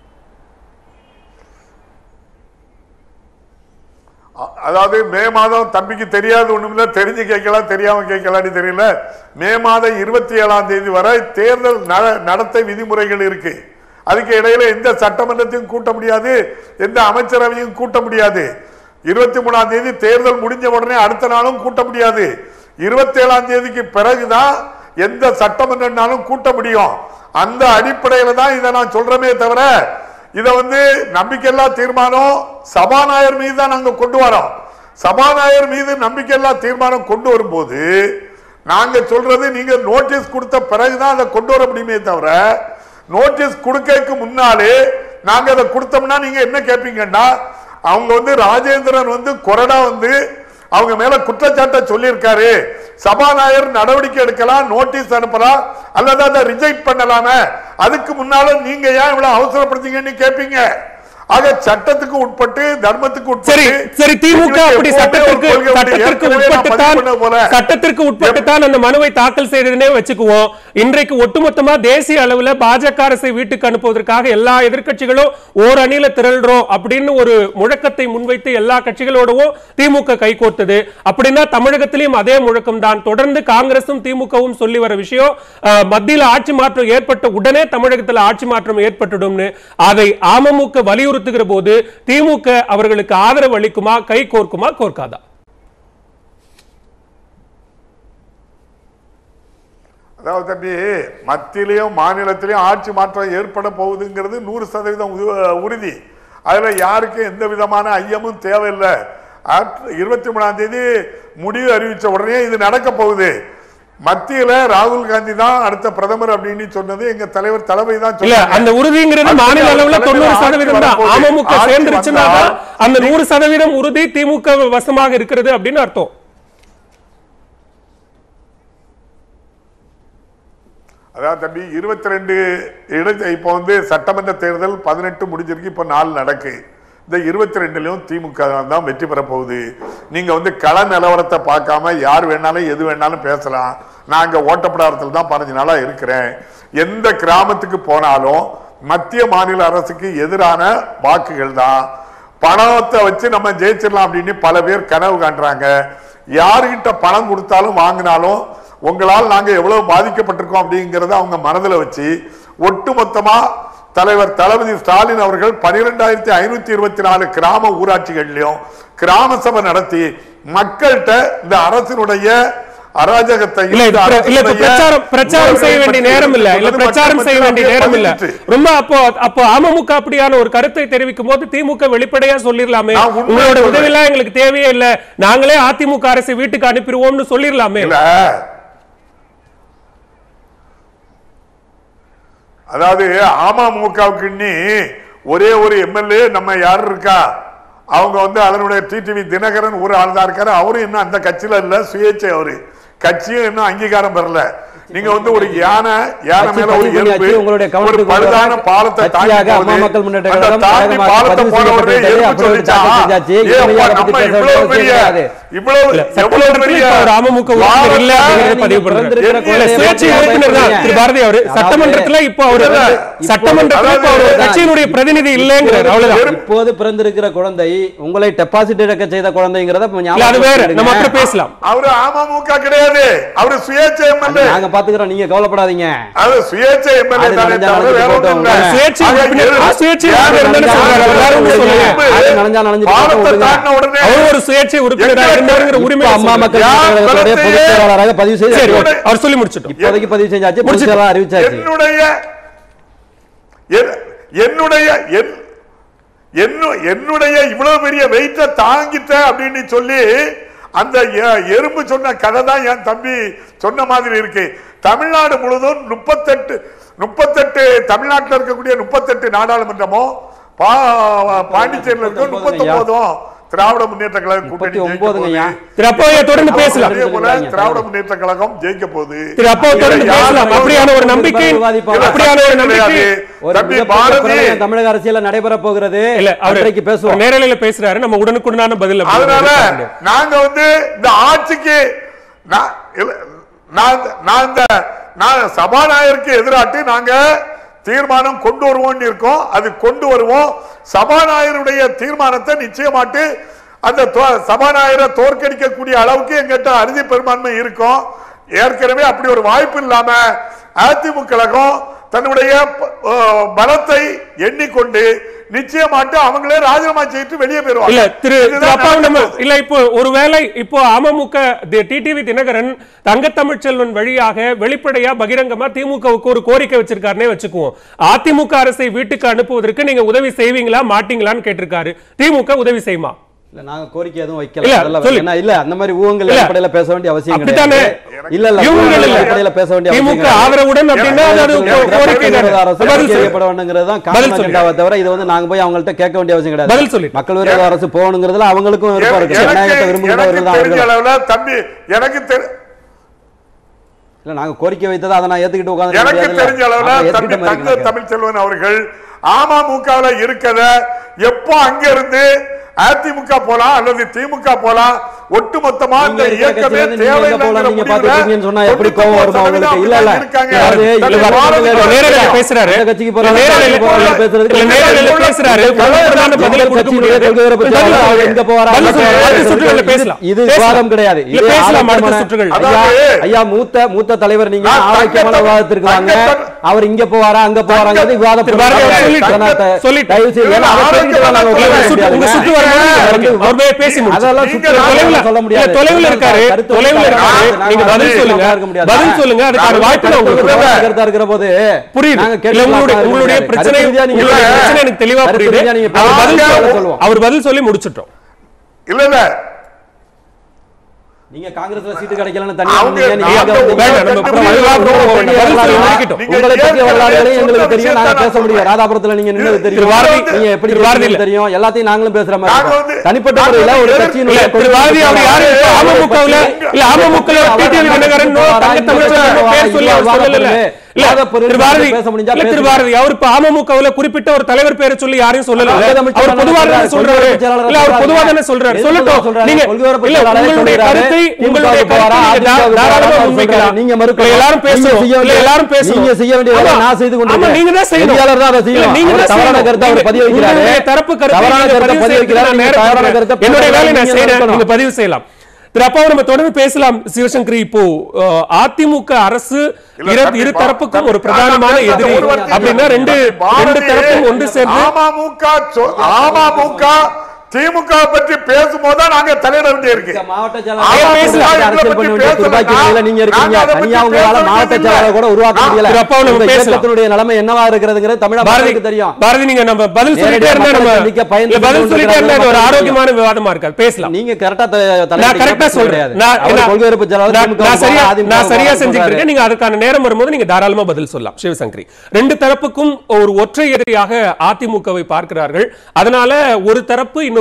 அ- அதாவது மே மாதம் தம்பிக்கு தெரியாது ஒண்ணுமில்ல தெரிஞ்சு கேட்கலாம் தெரியாம கேட்கலான்னு தெரியல மே மாதம் இருபத்தி ஏழாம் தேதி வரை தேர்தல் நட- நடத்தை விதிமுறைகள் இருக்கு அதுக்கு இடையில எந்த சட்டமன்றத்தையும் கூட்ட முடியாது எந்த அமைச்சரவையும் கூட்ட முடியாது இருபத்தி மூணாம் தேதி தேர்தல் முடிஞ்ச உடனே அடுத்த நாளும் கூட்ட முடியாது இருபத்தி ஏழாம் தேதிக்கு பிறகுதான் எந்த சட்டமன்றம்னாலும் கூட்ட முடியும் அந்த அடிப்படையில தான் இதை நான் சொல்றமே தவிர இத வந்து நம்பிக்கையில்லா தீர்மானம் சபாநாயகர் மீது தான் நாங்க கொண்டு வரோம் சபாநாயகர் மீது நம்பிக்கையில்லா தீர்மானம் கொண்டு வரும்போது நாங்க சொல்றது நீங்க நோட்டீஸ் கொடுத்த பிறகுதான் அதை கொண்டு வர முடியுமே தவிர நோட்டீஸ் கொடுக்கறதுக்கு முன்னாலே நாங்க அதை கொடுத்தோம்னா நீங்க என்ன கேட்பீங்கன்னா அவங்க வந்து ராஜேந்திரன் வந்து கொறடா வந்து அவங்க மேல குற்றச்சாட்டை சொல்லியிருக்காரு சபாநாயகர் நடவடிக்கை எடுக்கலாம் நோட்டீஸ் அனுப்பலாம் அல்லது அதை ரிஜெக்ட் பண்ணலாமே அதுக்கு முன்னால நீங்க ஏன் இவ்வளவு அவசரப்படுத்தீங்கன்னு கேட்பீங்க ஆக சட்டத்துக்கு உட்பட்டு தர்மத்துக்கு சரி உட்பட்டு சரி திமுக எங்களுக்கு அப்படி எப்பவுமே ஒரு சட்டத்திற்கு கொள்கை உண்டு. சட்டத்திற்கு ஏற்கனவே நான் உட்பட்டு பதிவு தான் பண்ணது போல சட்டத்திற்கு உட்பட்டு தான் அந்த மனுவை தாக்கல் செய்ததுனே வச்சுக்குவோம் இன்றைக்கு ஒட்டுமொத்தமா தேசிய அளவுல பாஜக அரசை வீட்டுக்கு அனுப்புவதற்காக எல்லா எதிர்க்கட்சிகளும் ஓர் அணியில திரள்றோம் அப்படின்னு ஒரு முழக்கத்தை முன்வைத்து எல்லா கட்சிகளோடவும் திமுக கைகோர்த்தது அப்படின்னா தமிழகத்திலும் அதே முழக்கம் தான் தொடர்ந்து காங்கிரசும் திமுகவும் சொல்லி வர விஷயம் அஹ், மத்தியில ஆட்சி மாற்றம் ஏற்பட்ட உடனே தமிழகத்தில் ஆட்சி மாற்றம் ஏற்பட்டுடும்னு அதை அமமுக வலியுறுத்துகிற போது திமுக அவர்களுக்கு ஆதரவு அளிக்குமா கை கோர்க்குமா கோர்க்காதா அதாவது தம்பி மத்தியிலையும் மாநிலத்திலையும் ஆட்சி மாற்றம் ஏற்பட போகுதுங்கிறது நூறு சதவீதம் உ- உறுதி அதுல யாருக்கும் எந்த விதமான ஐயமும் தேவையில்லை இருபத்தி மூணாம் தேதி முடிவு அறிவிச்ச உடனே இது நடக்க போகுது மத்தியில ராகுல் காந்தி தான் அடுத்த பிரதமர் அப்படின்னு சொன்னது எங்க தலைவர் தளபதி தான் இல்ல சொன்னாங்க. அந்த உறுதிங்கிறது மாநில அளவுல தொண்ணூறு சதவீதம் தான் அமமுக ஆட்சி சேர்ந்துருச்சுன்னா வந்தா- தான் அந்த நூறு சதவீதம் உறுதி திமுக வசமாக இருக்கிறது அப்படின்னு அர்த்தம் அதாவது தம்பி இருபத்தி ரெண்டு இடத்து இப்போ வந்து சட்டமன்ற தேர்தல் பதினெட்டு முடிஞ்சிருக்கு இப்போ நாலு நடக்கு இந்த இருபத்தி ரெண்டுலயும் திமுக தான் வெற்றி பெற போகுது நீங்க வந்து கள நிலவரத்தை பார்க்காம யார் வேணாலும் எது வேணாலும் பேசலாம் நான் இங்க ஓட்டப்படாரத்தில் தான் பதினஞ்சு நாளா இருக்கிறேன் எந்த கிராமத்துக்கு போனாலும் மத்திய மாநில அரசுக்கு எதிரான வாக்குகள் தான் பணத்தை வச்சு நம்ம ஜெயிச்சிடலாம் அப்படின்னு பல பேர் கனவு காண்றாங்க யாருகிட்ட பணம் கொடுத்தாலும் வாங்கினாலும் உங்களால் நாங்க எவ்வளவு பாதிக்கப்பட்டிருக்கோம் அப்படிங்கறத அவங்க மனதுல வச்சு ஒட்டுமொத்தமா தலைவர் தளபதி ஸ்டாலின் அவர்கள் பனிரெண்டாயிரத்தி ஐநூத்தி இருபத்தி நாலு கிராம ஊராட்சிகள்லயும் கிராம சபை நடத்தி மக்கள்கிட்ட இந்த அரசினுடைய அராஜகத்தை இல்ல இது பிர- இல்ல இப்ப பிரச்சாரம் பிரச்சாரம் செய்ய வேண்டிய நேரம் இல்ல இல்ல பிரச்சாரம் செய்ய வேண்டிய நேரம் இல்ல ரொம்ப அப்போ அப்போ அமமுக அப்படியான ஒரு கருத்தை தெரிவிக்கும் போது திமுக வெளிப்படையா சொல்லிரலாமே நான் உண்மையை உங்களோட சொல்றேன். உதவி எல்லாம் எங்களுக்கு தேவையே இல்ல நாங்களே அதிமுக அரசை வீட்டுக்கு அனுப்பிடுவோம்னு சொல்லிரலாமே இல்ல அதாவது அமமுகவுக்கு இன்னி ஒரே ஒரு எம்எல்ஏ நம்ம யார் இருக்கா அவங்க வந்து அதனுடைய டிடிவி தினகரன் ஒரு ஆள் தான் இருக்காரு அவரும் இன்னும் அந்த கட்சியில இல்ல சுயேட்சை அவரு கட்சியும் இன்னும் அங்கீகாரம் பெறல நீங்க வந்து ஒரு யானை யானை கட்சி மேல ஒரு பதிவு எலும்பு பண்ணியாச்சு, உங்களுடைய ஒரு கவனத்துக்கு கொண்டு பழுதான வரேன். பாலத்தை தாண்டி கட்சியாக அம்மா போகுது. மக்கள் முன்னேற்ற அந்த கழகம் தாண்டி கழகமாக பாலத்தை பதிவு போன உடனே செய்யப்பட்டது, எலும்பு அப்பொழுது சொல்லிச்சா, தாக்கல் செஞ்சாச்சு. ஏ, இனிமையாக அப்பா, பத்தி நம்ம பேச இவ்வளவு வேண்டிய பெரிய கிடையாது. இவ்வளவு இல்ல, எவ்வளவு சட்டமன்றத்துல பெரிய இப்ப ஒரு அமமுக உறுப்பினர் இல்ல அப்படிங்கறத நீங்க பதிவு பண்றாரு. பிறந்திருக்கிற இல்ல, குழந்தைய சுயேட்சை பத்தி உறுப்பினர் தான் பயப்படுறீங்க. திரு பாரதி அவரு அதாவது சட்டமன்றத்துல இப்போ அவரு இல்ல, சட்டமன்றத்துல இப்போ அவர் அதாவது கட்சியினுடைய பிரதிநிதி இல்லைங்கிறார் அவ்வளவுதான் இப்போது பிறந்திருக்கிற குழந்தை உங்களை டெபாசிட் இழக்க செய்த குழந்தைங்கிறத இப்ப இல்ல அது ஞாபகம் வேற வச்சுக்கிடுங்க. நம்ம அப்புறம் பேசலாம் அவரு அமமுக கிடையாது அவரு சுயேட்சை எம்எல்ஏ நாங்க பாத்துக்கிறோம் நீங்க கவலைப்படாதீங்க அது சுயேட்சை எம்எல்ஏ அது தானே நடந்தா தவிர வேற நடந்துட்டு ஒண்ணும் இல்ல. போட்டோம். சுயேட்சை ஆக உறுப்பினர் எது- சுயேட்சை யார் உறுப்பினர் இருந்தாலும் சொல்றாரு. வேற ஒண்ணும் சொல்லுங்க. சொல்லுங்க. அது நடந்தா நடந்துட்டு பாலத்தை போட்டோம், தாண்டின உடனே அவர் ஒரு சுயேட்சை உறுப்பினராக எங்க- இருந்தாருங்கிற உரிமை இப்ப அம்மா மக்கள் யார் முன்னேற்ற கழகத்துடைய பலத்தை- பொதுச் செயலாளராக பதிவு சரி செய்து ஓகே. அவர் சொல்லி முடிச்சிட்டோம் இப்போதைக்கு பதிவு செஞ்சாச்சு பொதுச் முடிச்சிட்டு. செயலாளர் அறிவிச்சாச்சு என்னுடைய என்- என்னுடைய என்- என்னு- என்னுடைய இவ்வளவு பெரிய வெயிட்ட தாங்கிட்ட அப்படின்னு சொல்லி அந்த எ- எறும்பு சொன்ன கதை தான் என் தம்பி சொன்ன மாதிரி இருக்கு தமிழ்நாடு முழுவதும் முப்பத்தெட்டு முப்பத்தெட்டு தமிழ்நாட்டில் இருக்கக்கூடிய முப்பத்தெட்டு நாடாளுமன்றமோ பா- பாண்டிச்சேரியில் இருக்க முப்பத்தி ஒன்பதும் திராவிட முன்னேற்ற கழகம் கூட்டணி ஜெயிக்க ஒன்பதுங்க ஐயா. போகுது. திரு அப்பாவையா தொடர்ந்து பேசலாம் அதே போல திராவிட முன்னேற்ற கழகம் ஜெயிக்க போகுது திரு அப்பாவை தொடர்ந்து இதுல யார் பேசலாம் அப்படியான ஒரு நம்பிக்கை விவாதிப்போம். அப்படியான ஒரு நம்பிக்கை கிடையாது. ஒரு தம்பி மிகப்பெரிய பாரதி பிரளயம் தமிழக அரசியல்ல நடைபெற போகிறது இல்ல அன்றைக்கு அவர் பேசுவோம் நேரலையில பேசுறாரு நம்ம உடனுக்குடனான பதில் அப்படி அதனால எதிர்பார்க்க முடியாது. நாங்க வந்து இந்த ஆட்சிக்கு நான் இல்ல, நான் நான் இந்த நான் சபாநாயகருக்கு எதிராட்டு நாங்க தீர்மானம் கொண்டு வருவோம்னு இருக்கோம் அது கொண்டு வருவோம் சபாநாயகருடைய தீர்மானத்தை நிச்சயமாட்டு அந்த தோ- சபாநாயகரை தோற்கடிக்கக்கூடிய அளவுக்கு எங்கிட்ட அறுதி பெரும்பான்மை இருக்கும் ஏற்கனவே அப்படி ஒரு வாய்ப்பு இல்லாம அதிமுக கழகம் தன்னுடைய ப- அஹ், பலத்தை எண்ணிக்கொண்டு நிச்சயமாட்டு அவங்களே ராஜினாமா செய்து வெளியே போயிருவாங்க இல்ல திரு திரு இதுதான் அப்பா நம்ம நடக்க போகுது. இல்ல இப்போ ஒருவேளை இப்போ அமமுக டிடிவி தினகரன் தங்கத்தமிழ்ச்செல்வன் வழியாக வெளிப்படையா பகிரங்கமா திமுகவுக்கு ஒரு கோரிக்கை வச்சிருக்காருனே வச்சுக்குவோம் அதிமுக அரசை வீட்டுக்கு அனுப்புவதற்கு நீங்க உதவி செய்வீங்களா மாட்டீங்களான்னு கேட்டிருக்காரு திமுக உதவி செய்யுமா இல்ல நாங்க கோரிக்கை எதுவும் இல்ல, வைக்கல அதெல்லாம் சொல்லு. ஏன்னா, இல்ல அந்த மாதிரி ஊகங்கள் இல்ல. அடிப்படையில பேச வேண்டிய அவசியம் அப்படித்தானே? கிடையாது இல்ல இல்ல இவங்க ஊகங்கள் இல்ல. அடிப்படையில பேச வேண்டிய அவசியம் திமுக கிடையாது. ஆதரவுடன் அப்படின்னா அது ஒரு எனக்கு கோ- கோரிக்கை தானே. விரோத அரசு பதில் சொல்லு. செய்யப்பட வேண்டுங்கிறது தான் பதில் காரணம் சொல்லு. அஜெண்டாவை தவிர இது வந்து நாங்க போய் அவங்கள்ட்ட கேட்க வேண்டிய அவசியம் கிடையாது பதில் சொல்லு. மக்கள் விரோத அரசு போகணுங்கிறதுல அவங்களுக்கும் விருப்பம் இருக்கு எனக்கு ஜனநாயகத்தை எனக்கு விரும்புகிறவர்கள் தான் தெரிஞ்ச அவர்கள் அளவுல தம்பி எனக்கு தெரி- இல்ல நாங்க கோரிக்கை வைத்ததை அதை நான் ஏத்துக்கிட்டு உட்கார்ந்து எனக்கு தெரிஞ்ச அளவுல தம்பி தங்க தமிழ்ச்செல்வன் அவர்கள் அமமுகவுல இருக்கத எப்போ அங்க இருந்து அதிமுக போலாம் அல்லது திமுக போலாம் ஒட்டுமொத்தமா இந்த நீங்க இருக்கிற இயக்கமே கட்சியில இருந்து நீங்க எங்க போலாம், நீங்க தேவையில்லைங்கிற பாத்துக்கிட்டீங்கன்னு சொன்னா எப்படி கோவம் வருமா முடிவுல உங்களுக்கு? இல்ல, இல்ல. இருக்காங்க. யாரு? இல்ல, தம்பி வர- பாரதி இல்ல, அவர்கள் நேரலையில தெரியும். பேசுறாரு எந்த கட்சிக்கு இல்ல, போறாங்க? நேரலையில எந்த கட்சிக்கு பேசுறதுக்கு இல்ல, நேரலையில பேசுறாரு உடனுக்குடனான பதில் கொடுக்க கட்சியினுடைய முடியாது. கொள்கை விருப்ப பதில் செயலாளர் சொல்லு. எங்க போறாரு? பதில் சொல்லு. அங்க அடுத்த போறாரு. சுற்றுகள்ல இது- பேசலாம். இது பேசலாம். விவாதம் கிடையாது இல்ல, இது பேசலாம் அடுத்த ஆரோக்கியமான- சுற்றுகள். ஐயா, அதாவது- ஐயா மூத்த மூத்த தலைவர் நீங்க நான் ஆரோக்கியமான தங்க- விவாதத்திற்கு வாங்க தங்க- அவர் இங்க போவாரா அங்க போவாராங்கிறது விவாதம் திரு பாரதி அவர் சொல்லிட்டு- சொல்லிட்டு. தயவு செய்து ஏன்னா அதை பேசிட்டு நாங்க இல்ல, உட்கார சுற்று- உங்க முடியாதுங்க. சுற்று வரும்போது வந்து அவர் போய் பேசி முடிச்சு. அதெல்லாம் நீங்க சுற்று தொலைவுல- தொலைவுல சொல்ல முடியாது இல்ல, தொலைவுல இருக்காரு கருத்து தொலைவுல வந்து இருக்காரு நாங்க நீங்க பதில் வந்து சொல்லுங்க இருக்க முடியாது. பதில் சொல்லுங்க அதுக்கான நான் வாய்ப்பு நான் உங்களுக்கு கருத்து கொடுக்குறேன். கருத்தா இருக்கிற போது புரியுது நாங்க இல்ல, கேட்டுக்கலாம் உங்களுடைய இருக்க உங்களுடைய முடியாது. பிரச்சனை கருத்து ரீதியா நீங்க உங்களுடைய பேசுங்க. பிரச்சனை எனக்கு தெளிவா கருத்து புரியுது ரீதியா நீங்க அவர் பதில் பேசுங்க. சொல்ல- சொல்லுவோம். அவர் பதில் சொல்லி முடிச்சிட்டோம் இல்ல இல்ல நீங்க காங்கிரஸ்ல சீட்டு கிடைக்கலன்னு தனியா அவங்க- வந்தீங்க, நீங்க அவங்க இங்க வந்தீங்க. வேண்டாம், நம்ம அப்புறம் பதில் வரலாறு போக வேண்டாம். பதில் சொல்லி வரலாறு முடிக்கட்டும். நீங்க உங்களை பற்றிய ஏற்கனவே வரலாறுகளையும் சொன்ன எங்களுக்கு தெரியும் நாங்க விஷயத்தை பேச நான் முடியும் சொல்றேன். ராதாபுரத்துல நீங்க நின்னது திரு தெரியும் பாரதி, நீங்க எப்படி திரு பாரதி பேசுறீங்கன்னு இல்ல. தெரியும் எல்லாத்தையும் நாங்களும் பேசுற மாதிரி நாங்க இருக்கும். வந்து- தனிப்பட்ட நாங்க முறையில ஒரு வந்து கட்சியினுடைய இல்ல, திரு பாரதி அவர் யாரு இப்ப அமமுகவுல இல்ல அமமுகல டிடிவி தினகரனோ தங்க தமிழ்ச்செல்வனோ பேர் சொல்லி அவர் சொல்லல இல்ல திரு பாரதி பேச முடிஞ்சா இல்ல திரு பேசுங்க. பாரதி அவர் இப்ப அமமுகவுல குறிப்பிட்ட ஒரு தலைவர் பேரை சொல்லி யாரையும் சொல்லல தங்க தமிழ்ச்செல்வன் அவர் பொதுவா தானே சொல்றாரு, சொல்றாரு கொள்கை செயலாளர் இல்ல அவர் சொல்றாரு. பொதுவா தானே சொல்றாரு எதுக்கு சொல்லட்டும் சொல்றாரு? நீங்க கொள்கை பரப்பு இல்ல செயலாளரே உங்களுடைய சொல்றாரு. கருத்தை திமுக உங்களுடைய போறா, கருத்தை நீங்க அதிமுக தா- தாராளமா போறா, முன்வைக்கலாம் நீங்க இல்ல, மறுக்கலாம். எல்லாரும் நீங்க பேசுவோம் செய்ய இல்ல வேண்டிய- எல்லாரும் பேசுவோம் நீங்க செய்ய வேண்டிய வேலையை ஆமா. நான் செய்து ஆமா, கொண்டிருக்கேன். நீங்க தான் செய்யணும் செய்தியாளர் தான் அதை இல்ல, செய்யணும். நீங்க அவர் தான் தவறான செய்யணும். கருத்தை அவர் நீங்க- பதிவு வைக்கிறாரு. உங்களுடைய தரப்பு கருத்தை தவறான நீங்க கருத்தை பதிவு பதிவு வைக்கிறாரு. செய்யறதுக்கு நான் நீங்க நேரம் தவறான கொடுக்கிறேன். கருத்தை என்னுடைய வேலையை நான் நீங்க செய்யறேன் இருக்கணும். நீங்க பதிவு செய்யலாம் திரு அப்பாவை நம்ம தொடர்ந்து பேசலாம் சிவசங்கரி இப்போ அஹ், அதிமுக அரசு இல்ல, இரு தம்பி, இரு பா- தரப்புக்கும் ஒரு தம்பி, பிரதானமான நான் எதிரி ஒரு வார்த்தை அப்படின்னா ரெண்டு பாரதி, ரெண்டு தரப்பும் ஒன்று சேர்ந்து அமமுக சொ- அமமுக திமுக பற்றி பேசும்போது தான் நாங்க தலையிட வேண்டியிருக்கு மாவட்ட ஆமா, செயலாளர் பேசலாம். அரசியல் பண்ண வேண்டிய துர்பாக்கிய நிலையில நீங்க இருக்கீங்க நாங்க அதை பத்தி தனியா உங்களால பேச மாவட்ட வேண்டியது செயலாளர் கூட உருவாக்க இல்ல. முடியல திரு அப்பாவை நம்ம உங்க பேசலாம். இயக்கத்தினுடைய நிலைமை என்னவா இருக்கிறதுங்கிறது தமிழக பாரதி மக்களுக்கு தெரியும் பாரதி நீங்க நம்ம பதில் சொல்லிட்டே நேரடியா இருந்தா நம்ம மக்களை சந்திக்க பயந்து இல்ல, பதில் கொண்டு சொல்லிட்டே இருந்தா இது ஒரு இருக்கிறாங்க. ஆரோக்கியமான விவாதமா இருக்காது பேசலாம் நீங்க கரெக்டா நான் கரெக்டா சொல்றேன் நான் நான் கொள்கை விருப்ப செயலாளர் நான் திமுக நான் சரியா அதிமுக நான் சரியா சொல்றாரு. செஞ்சுட்டு இருக்கேன் நீங்க அதுக்கான நேரம் வரும்போது நீங்க தாராளமா பதில் சொல்லலாம் சிவசங்கரி ரெண்டு தரப்புக்கும் ஒரு ஒற்றை எதிரியாக அதிமுகவை பார்க்கிறார்கள் அதனால ஒரு தரப்பு இன்னொரு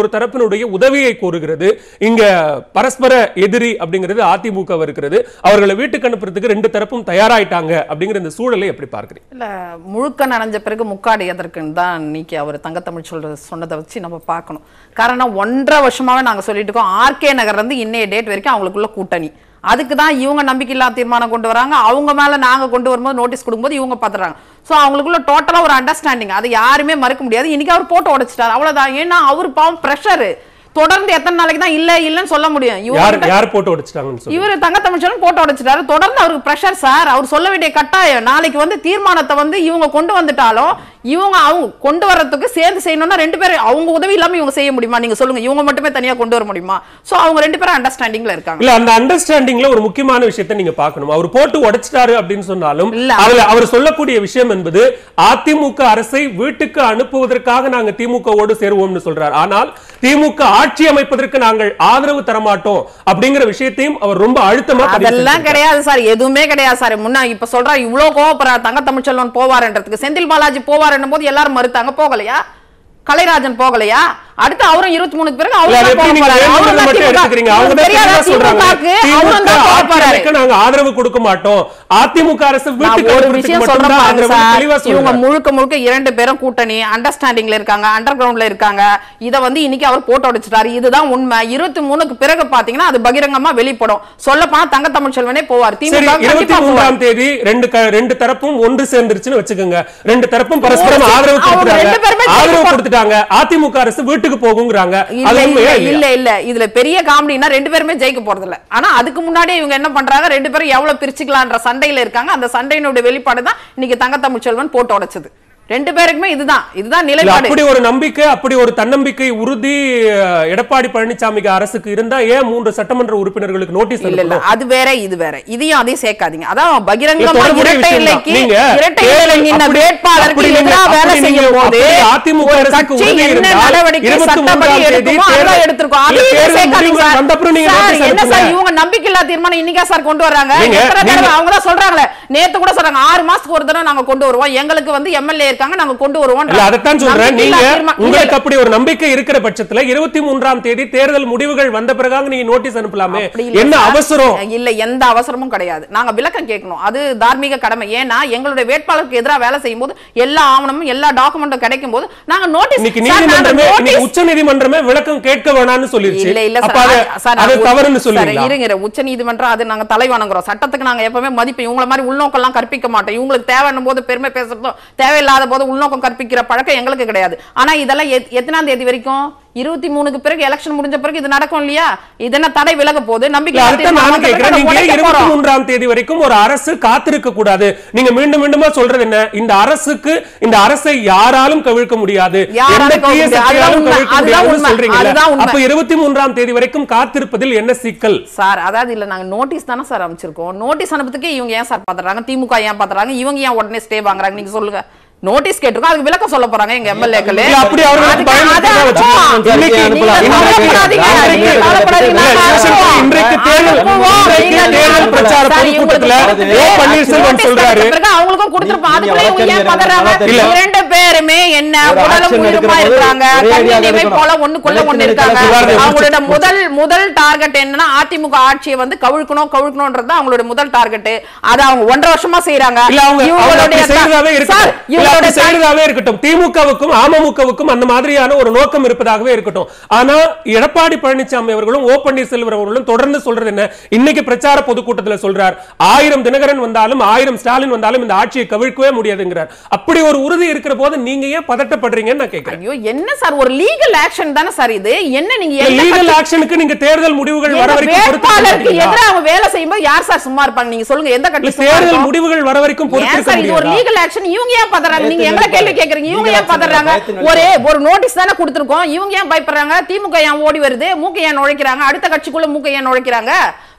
இன்னொரு தரப்பினுடைய உதவியை கோருகிறது இங்க பரஸ்பர எதிரி அப்படிங்கிறது அதிமுக இருக்கிறது அவர்களை வீட்டுக்கு அனுப்புறதுக்கு ரெண்டு தரப்பும் தயாராயிட்டாங்க அப்படிங்கிற இந்த சூழலை எப்படி பார்க்கறீங்க இல்ல முழுக்க நனைஞ்ச பிறகு முக்காடு எதற்குன்னு தான் இன்னைக்கு அவர் தங்கத்தமிழ் சொல்ற சொன்னதை வச்சு நம்ம பார்க்கணும் காரணம் ஒன்றரை வருஷமாவே நாங்க சொல்லிட்டு இருக்கோம் ஆர்கே நகர்ல இருந்து இன்னைய டேட் வரைக்கும் அவங்களுக்குள்ள கூட்டணி அதுக்கு தான் இவங்க நம்பிக்கையில்லா தீர்மானம் கொண்டு வராங்க அவங்க மேல நாங்க கொண்டு வரும்போது நோட்டீஸ் கொடுக்கும்போது இவங்க பாத்துறாங்க சோ அவங்களுக்குள்ள டோட்டலா ஒரு அண்டர்ஸ்டாண்டிங் அதை யாருமே மறுக்க முடியாது இன்னைக்கு அவர் போட்டு உடைச்சிட்டாரு அவ்வளவுதான் ஏன்னா அவர் பாவம் பிரஷர் தொடர்ந்து எத்தனை நாளைக்கு தான் இல்ல இல்லன்னு சொல்ல முடியும் யார் இவங்க யார் போட்டு உடைச்சிட்டாங்கன்னு சொல்லி இவர் தங்கத்தமிழ்ச்சன் போட்டு உடைச்சிட்டாரு தொடர்ந்து அவருக்கு பிரஷர் சார் அவர் சொல்ல வேண்டிய கட்டாயம் நாளைக்கு வந்து தீர்மானத்தை வந்து இவங்க கொண்டு வந்துட்டாலும் இவங்க அவங்க கொண்டு வர்றதுக்கு சேர்ந்து செய்யணும்னா ரெண்டு பேரும் அவங்க உதவி இல்லாம இவங்க செய்ய முடியுமா நீங்க சொல்லுங்க இவங்க மட்டுமே தனியா கொண்டு வர முடியுமா சோ அவங்க ரெண்டு பேரும் அண்டர்ஸ்டாண்டிங்ல இருக்காங்க இல்ல அந்த அண்டர்ஸ்டாண்டிங்ல ஒரு முக்கியமான விஷயத்தை நீங்க பார்க்கணும் அவர் போட்டு உடைச்சிட்டாரு அப்படின்னு சொன்னாலும் இல்ல. அவர் அவர் சொல்லக்கூடிய விஷயம் என்பது அதிமுக அரசை வீட்டுக்கு அனுப்புவதற்காக நாங்க திமுகவோடு சேருவோம்னு சொல்றார் ஆனால் திமுக ஆட்சி அமைப்பதற்கு நாங்கள் ஆதரவு தரமாட்டோம் அப்படிங்கிற விஷயத்தையும் அவர் ரொம்ப அழுத்தமா பதிவு அதெல்லாம் செஞ்சிருக்காரு. கிடையாது சார் எதுவுமே கிடையாது சார் முன்ன இப்ப சொல்றா இவ்வளவு கோவப்படுறாரு தங்க தமிழ்ச்செல்வன் போவாருன்றதுக்கு செந்தில் பாலாஜி போவாருன்னும் போது எல்லாரும் மறுத்தாங்க போகலையா கலைராஜன் போகலையா அடுத்து அவரும் இருபத்தி மூணுக்கு பிறகு இல்ல, அது அவரும் எப்படி போக நீங்க போறாரு. அவரும் வேணும்னு தான் மட்டும் திமுக எடுத்துக்கிறீங்க? அவங்க தான் தெரியாதா தெளிவா சொல்றாங்க. திமுகவுக்கு அவரும் திமுக தான் போக ஆட்சி போறாரு அமைக்க நாங்க ஆதரவு கொடுக்க மாட்டோம் அதிமுக அரசு நான் வீட்டுக்கு ஒரு அனுப்புறதுக்கு விஷயம் சொல்றேன் மட்டும்தான் பாருங்க ஆதரவுன்னு சார் தெளிவா இவங்க சொல்றாரு. முழுக்க முழுக்க இரண்டு பேரும் கூட்டணி அண்டர்ஸ்டாண்டிங்ல இருக்காங்க அண்டர் கிரவுண்ட்ல இருக்காங்க இத வந்து இன்னைக்கு அவர் போட்டு உடைச்சிட்டாரு இதுதான் உண்மை இருபத்தி மூணுக்கு பிறகு பாத்தீங்கன்னா அது பகிரங்கமா வெளிப்படும் சொல்ல போனா தங்க தமிழ் செல்வனே போவார் சரி திமுக இருபத்தி கண்டிப்பா போவார் மூன்றாம் தேதி ரெண்டு க- ரெண்டு தரப்பும் ஒன்று சேர்ந்துருச்சுன்னு வச்சுக்கோங்க ரெண்டு தரப்பும் பரஸ்பரம் ஓ, ஆதரவு அவங்க கொடுத்துட்டாங்க ரெண்டு பேருமே ஆதரவு ஜெயிக்க கொடுத்துட்டாங்க அதிமுக அரசு வீட்டுக்கு போகுங்கிறாங்க இல்ல அது இல்ல உண்மையா இல்லையா? இல்ல இல்ல இதுல பெரிய காமெடினா ரெண்டு பேருமே ஜெயிக்க போறது இல்ல ஆனா அதுக்கு முன்னாடியே இவங்க என்ன பண்றாங்க ரெண்டு பேரும் எவ்வளவு பிரிச்சுக்கலான்ற சண்டையில இருக்காங்க அந்த சண்டையினுடைய வெளிப்பாடு தான் இன்னைக்கு தங்க தமிழ் செல்வன் போட்டு உடைச்சது ரெண்டு பேருக்குமே இதுதான் இதுதான் இல்ல, நிலைப்பாடு அப்படி ஒரு நம்பிக்கை அப்படி ஒரு தன்னம்பிக்கை உறுதி அஹ், எடப்பாடி பழனிசாமிக்கு அரசுக்கு இருந்தா ஏன் மூன்று சட்டமன்ற உறுப்பினர்களுக்கு நோட்டீஸ் இல்ல இல்ல அது வேற இது வேற இதையும் அதையும் சேர்க்காதீங்க அதான் பகிரங்கமா தொடர்புடைய இரட்டை விஷயம் தான். இலைக்கு நீங்க இரட்டை தேர்தல் இலை நின்ன அப்படி- வேட்பாளருக்கு அப்படி நீங்க- எதிராக வேலை அப்படி செய்யும் நீங்க- போது அப்படி அதிமுக ஒரு அரசுக்கு கட்சி உறுதி என்ன இருந்தால் நடவடிக்கை 23 சட்டப்படி தேதி எடுக்குமோ தேர்தல் அதான் எடுத்திருக்கோம் இல்ல, அதையும் தேர்தல் சேர்க்காதீங்க முடிவுகள் சார். வந்தப்புறம் நீங்க சார், notice என்ன சார் அனுப்புங்க. இவங்க நம்பிக்கையில்லா தீர்மானம் இன்னைக்கா சார் கொண்டு வராங்க நீங்க- எத்தனை தடவை நீங்க- அவங்க தான் சொல்றாங்களே நேத்து கூட சொல்றாங்க ஆறு மாசத்துக்கு ஒரு தடவை நாங்க கொண்டு வருவோம் எங்களுக்கு வந்து எம்எல்ஏ இருக்காங்க நாங்க கொண்டு வருவோம் இல்ல அதைத்தான் சொல்றேன் நீங்க நம்பிக்கையில்லா தீர்மா- இல்ல, உங்களுக்கு இல்ல. அப்படி ஒரு நம்பிக்கை இருக்கிற பட்சத்துல இருபத்தி மூன்றாம் தேதி தேர்தல் முடிவுகள் வந்த பிறகாக நீங்க நோட்டீஸ் அனுப்பலாமே அப்படி இல்ல என்ன சார். அவசரம் இல்ல எந்த அவசரமும் கிடையாது நாங்க விளக்கம் கேட்கணும் அது தார்மீக கடமை ஏன்னா எங்களுடைய வேட்பாளருக்கு எதிராக வேலை செய்யும் போது எல்லா ஆவணமும் எல்லா டாக்குமெண்ட்டும் கிடைக்கும் போது நாங்க நோட்டீஸ் இன்னைக்கு நீதிமன்றமே இன்னைக்கு உச்ச நீதிமன்றமே விளக்கம் கேட்க வேணாம்னு சொல்லிருச்சு இல்ல இல்ல அப்ப சார் அது- அது- சார், அது நான் தவறுன்னு சார், சொல்லுவீங்களா இருங்க உச்ச நீதிமன்றம் அது நாங்க தலை வணங்குறோம் சட்டத்துக்கு நாங்க எப்பவுமே மதிப்பு இவங்கள மாதிரி உள்நோக்கம்லாம் கற்பிக்க மாட்டோம் இவங்களுக்கு தேவைன்னும் போது பெருமை பேசுறதும் தேவையில்லாத போது உள்நோக்கம் கற்பிக்கிற பழக்கம் எங்களுக்கு கிடையாது ஆனா இதெல்லாம் எத்- எத்தனாம் தேதி வரைக்கும் இருபத்தி மூணுக்கு பிறகு எலெக்ஷன் முடிஞ்ச பிறகு இது நடக்கும் இல்லையா இது என்ன தடை விலக போகுது இல்ல, நம்பிக்கை அதுதான் நானும் கேட்கிறேன் நீங்க இருபத்தி மூன்றாம் தேதி வரைக்கும் ஒரு அரசு காத்திருக்க கூடாது நீங்க மீண்டும் மீண்டுமா சொல்றது என்ன இந்த அரசுக்கு இந்த அரசை யாராலும் கவிழ்க்க முடியாது யாராலும் எந்த கவிழ்க்க தீய முடியாது. சக்தியாலும் அதுதான் கவிழ்க்க உண்மை. முடியாதுன்னு அதுதான் சொல்றீங்கல்ல உண்மை. அப்ப இருபத்தி மூன்றாம் தேதி வரைக்கும் காத்திருப்பதில் என்ன சிக்கல் சார் அதாவது இல்ல நாங்க நோட்டீஸ் தானே சார் அமைச்சிருக்கோம் நோட்டீஸ் அனுப்புறதுக்கு இவங்க ஏன் சார் பாத்துறாங்க திமுக ஏன் பாத்துறாங்க இவங்க ஏன் உடனே ஸ்டே வாங்குறாங்க நீங்க சொல்லுங்க நோட்டீஸ் கேட்டிருக்கோம் அதுக்கு விளக்கம் சொல்ல போறாங்க எங்க எம்எல்ஏக்கள் இல்ல, அப்படி அவர்களுக்கு பயன்படுத்தி தான் வச்சுக்கோங்க. இன்னைக்கு- கவலைப்படாதீங்க இன்றைக்கு- நீங்க கவலைப்படாதீங்க இல்ல, நாங்க சிவசங்கர், அனுப்புவோம். இன்றைக்கு தேர்தல் அனுப்புவோம். இன்றைக்கு நீங்க தேர்தல் அனுப்புவோம். பிரச்சார சார், பொதுக்கூட்டத்துல இவங்களுக்கு ஓ பன்னீர்செல்வம் notice சொல்றாரு கிடைச்ச பிறகு அவங்களுக்கும் கொடுத்திருப்போம். நீங்க அதுக்குள்ள இவங்க ஏன் வழக்கறிஞர் பதறாங்க? நல்லா தெரியும். இரண்டு பேருமே என்ன ஒரு உடலும் action உயிருமா எடுக்கும்போது இருக்காங்க ஒரே அடியாக கண்ணினிமை இருக்கணும். போல ஒண்ணுக்குள்ள ஒண்ணு நிலைத்து இருக்காங்க நிற்காத சுகாதார அவங்களோட முதல் முதல் டார்கெட் என்னன்னா அதிமுக ஆட்சியை வந்து கவிழ்க்கணும் கவிழ்க்கணும்ன்றது தான் அவங்களோட முதல் டார்கெட் அதை அவங்க ஒன்றரை வருஷமா செய்யறாங்க இல்ல அவங்க அவங்க அப்படி இவங்களுடைய செய்யறதாவே சார், இருக்கட்டும் இல்ல, இவங்களுடைய அப்படி செய்யறதாவே இருக்கட்டும் திமுகவுக்கும் அமமுகவுக்கும் அந்த மாதிரியான ஒரு நோக்கம் இருப்பதாகவே இருக்கட்டும் ஆனா எடப்பாடி பழனிசாமி அவர்களும் ஓ பன்னீர்செல்வம் அவர்களும் தொடர்ந்து சொல்றது என்ன இன்னைக்கு பிரச்சார பொதுக்கூட்டத்துல சொல்றார் ஆயிரம் தினகரன் வந்தாலும் ஆயிரம் ஸ்டாலின் வந்தாலும் இந்த ஆட்சியை கவிழ்க்கவே முடியாதுங்கிறார் அப்படி ஒரு உறுதி இருக்கிற போது நீங்க ஏன் பதட்டப்படுறீங்கன்னு நான் கேட்கிறேன் ஐயோ என்ன சார் ஒரு லீகல் ஆக்ஷன் தானே சார் இது என்ன நீங்க எந்த லீகல் கட்சி- ஆக்ஷனுக்கு நீங்க தேர்தல் முடிவுகள் வர எங்க வரைக்கும் பொறுத்திருக்க வேட்பாளருக்கு மாட்டீங்களா? எதிராக அவங்க வேலை செய்யும்போது யார் சார் சும்மா இருப்பாங்க நீங்க சொல்லுங்க எந்த இல்ல, கட்சி சும்மா தேர்தல் இருக்கும்? முடிவுகள் வர வரைக்கும் ஏன் பொறுத்திருக்க சார் இது ஒரு முடியாதா? லீகல் ஆக்ஷன் இவங்க ஏன் பதறாங்க நீங்க பயத்து எங்களை கேள்வி நினைப்பாங்க. கேக்குறீங்க இவங்க legal ஏன் பதறாங்க action பயத்து ஒரே ஒரு நோட்டீஸ் தானே கொடுத்திருக்கோம் இவங்க ஏன் பயப்படுறாங்க திமுக ஏன் ஓடி வருது மூக்க ஏன் நுழைக்கிறாங்க அடுத்த கட்சிக்குள்ள மூக்க ஏன் நுழைக்கிறாங்க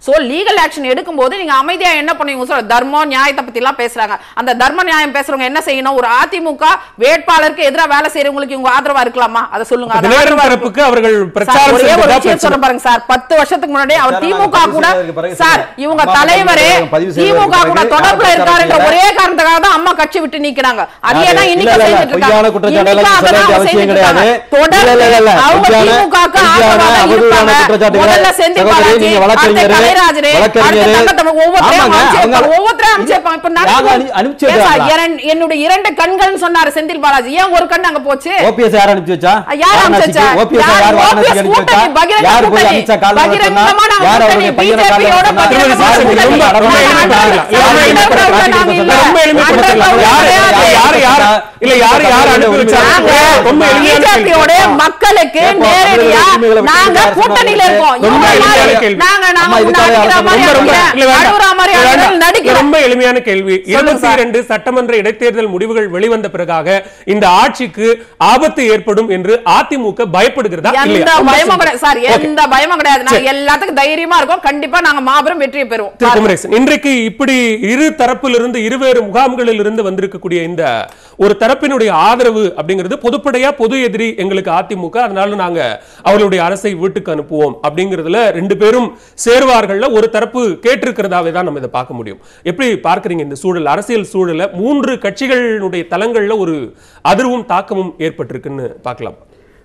சோ லீகல் ஆக்ஷன் எடுக்கும்போது நீங்க அமைதியா என்ன பண்ணுவீங்க சொல்ல தர்மம் நியாயத்தை பத்தி எல்லாம் பேசுறாங்க அந்த தர்ம நியாயம் பேசுறவங்க என்ன செய்யணும் ஒரு அதிமுக வேட்பாளருக்கு எதிரா வேலை செய்யறவங்களுக்கு இவங்க ஆதரவா இருக்கலாமா அதை சொல்லுங்க அது தினகரன் ஆதரவா தரப்புக்கு அவர்கள் சார், பிரச்சாரம் ஒரே ஒரு செய்ததா விஷயம் பிரச்சனை. சொல்றேன் பாருங்க சார் பத்து வருஷத்துக்கு முன்னாடி அவர் சார், திமுக நாங்க கூட பதிவு செய்வதற்கு பிறகு சார் சொல்றேன். இவங்க அம்மா தலைவரே பதிவு செய்வதற்கு திமுக கூட பிறகு தொடர்புல யார் இருக்காருன்ற பிரச்சாரம் ஒரே காரணத்துக்காக தான் அம்மா கட்சி விட்டு நீக்கிறாங்க அதே யாரு? தான் இல்ல, இன்னைக்கு இல்ல, இல்ல, செஞ்சுட்டு பொய்யான இருக்காங்க குற்றச்சாட்டு இன்னைக்கு எல்லாம் அதை சொல்ல தான் வேண்டிய அவசியம் செஞ்சுட்டு இருக்காங்க. கிடையாது. தொடர்ந்து இல்ல, இல்ல, இல்ல, அவங்க பொய்யான- திமுகவுக்கு பொய்யான ஆதரவா தான் அவதூறான இருப்பாங்க. குற்றச்சாட்டுகளை முதல்ல செந்தில் சகோதரி, பாலாஜி, நீங்க அடுத்து வழக்கறிஞரு, கலைராஜரு, வழக்கறிஞரு. அடுத்து தங்கத்தமிழ் ஒவ்வொருத்தரையும் ஆமாங்க, அனுப்பிச்சிருப்பாங்க. அவங்க- ஒவ்வொருத்தரையும் அனுப்பிச்சிருப்பாங்க. இப்ப யாங்க நடக்கும். அனு- அனுப்பிச்சு ஏன் சார், வச்சாங்களா? இரண்டு- என்னுடைய இரண்டு கண்கள்னு சொன்னாரு செந்தில் பாலாஜி ஏன் ஒரு கண் அங்க போச்சு ஓபிஎஸ் யார் அனுப்பிச்சு வச்சா யார் அனுப்பிச்சு வச்சா? ஓபிஎஸ் யார் யார் வாரணாசிக்கு OPS அனுப்பிச்சு வச்சா கூட்டணி, பகிரங்க யார் போய் கூட்டணி, அமித்ஷா கால் பண்ண சொன்னா பகிரங்கமான யார் அவருடைய கூட்டணி, பையனை கால் BJP யோட பண்ண சொன்னா பகிரங்கமான யார் கூட்டணி. ரொம்ப ரொம்ப ரொம்ப எளிமைப்படுத்தலாம். யார் ரொம்ப யார் எளிமைப்படுத்தலாம். யார் இல்ல. ரொம்ப எளிமைப்படுத்தலாம். அண்டர் யாரு- கிரவுண்ட் யாரு- யாரு- யாரு- இல்ல யாரு யாரு அனுப்பி வச்சாங்க? நாங்க ரொம்ப எளிமையான கேள்வி. பிஜேபியோட மக்களுக்கு கேட்போம். நேரடியா உரிமைகளை விட்டு நாங்க யார் கூட்டணியில சொன்னாங்க? இருக்கோம் ரொம்ப இவங்க எளிமையான மாதிரி கேள்வி. நாங்க நாங்க அம்மா, முன்ன இதுக்காக அடிக்கிற அரசு மாதிரி ரொம்ப ரொம்ப அடிக்கிறேன். இல்ல வேண்டாம். அழுவுற மாதிரி இல்ல அழுவுறேன், வேண்டாம். நடிக்கிறேன். ரொம்ப எளிமையான கேள்வி சொல்லுங்க இருபத்தி சார். இரண்டு சட்டமன்ற இடைத்தேர்தல் முடிவுகள் வெளிவந்த பிறகாக இந்த ஆட்சிக்கு ஆபத்து ஏற்படும் என்று அதிமுக பயப்படுகிறதா எந்த இல்லையா ரொம்ப பயமும் simple. கிடையாது சார் Okay. எந்த பயமும் கிடையாது நாங்க எல்லாத்துக்கும் தைரியமா இருக்கோம் கண்டிப்பா நாங்க மாபெரும் வெற்றியை பெறுவோம் திரு குமரேசன் இன்றைக்கு இப்படி இரு தரப்பிலிருந்து இருவேறு முகாம்களில் இருந்து வந்திருக்கக்கூடிய இந்த ஒரு தரப்பினுடைய ஆதரவு அப்படிங்கிறது பொதுப்படையா பொது எதிரி எங்களுக்கு அதிமுக அதனால நாங்க அவர்களுடைய அரசை வீட்டுக்கு அனுப்புவோம் அப்படிங்கிறதுல ரெண்டு பேரும் சேருவார்கள்ல ஒரு தரப்பு கேட்டிருக்கிறதாவே தான் நம்ம இதை பார்க்க முடியும் எப்படி பார்க்கறீங்க இந்த சூழல் அரசியல் சூழல மூன்று கட்சிகளுடைய தளங்கள்ல ஒரு அதிர்வும் தாக்கமும் ஏற்பட்டிருக்குன்னு பார்க்கலாம்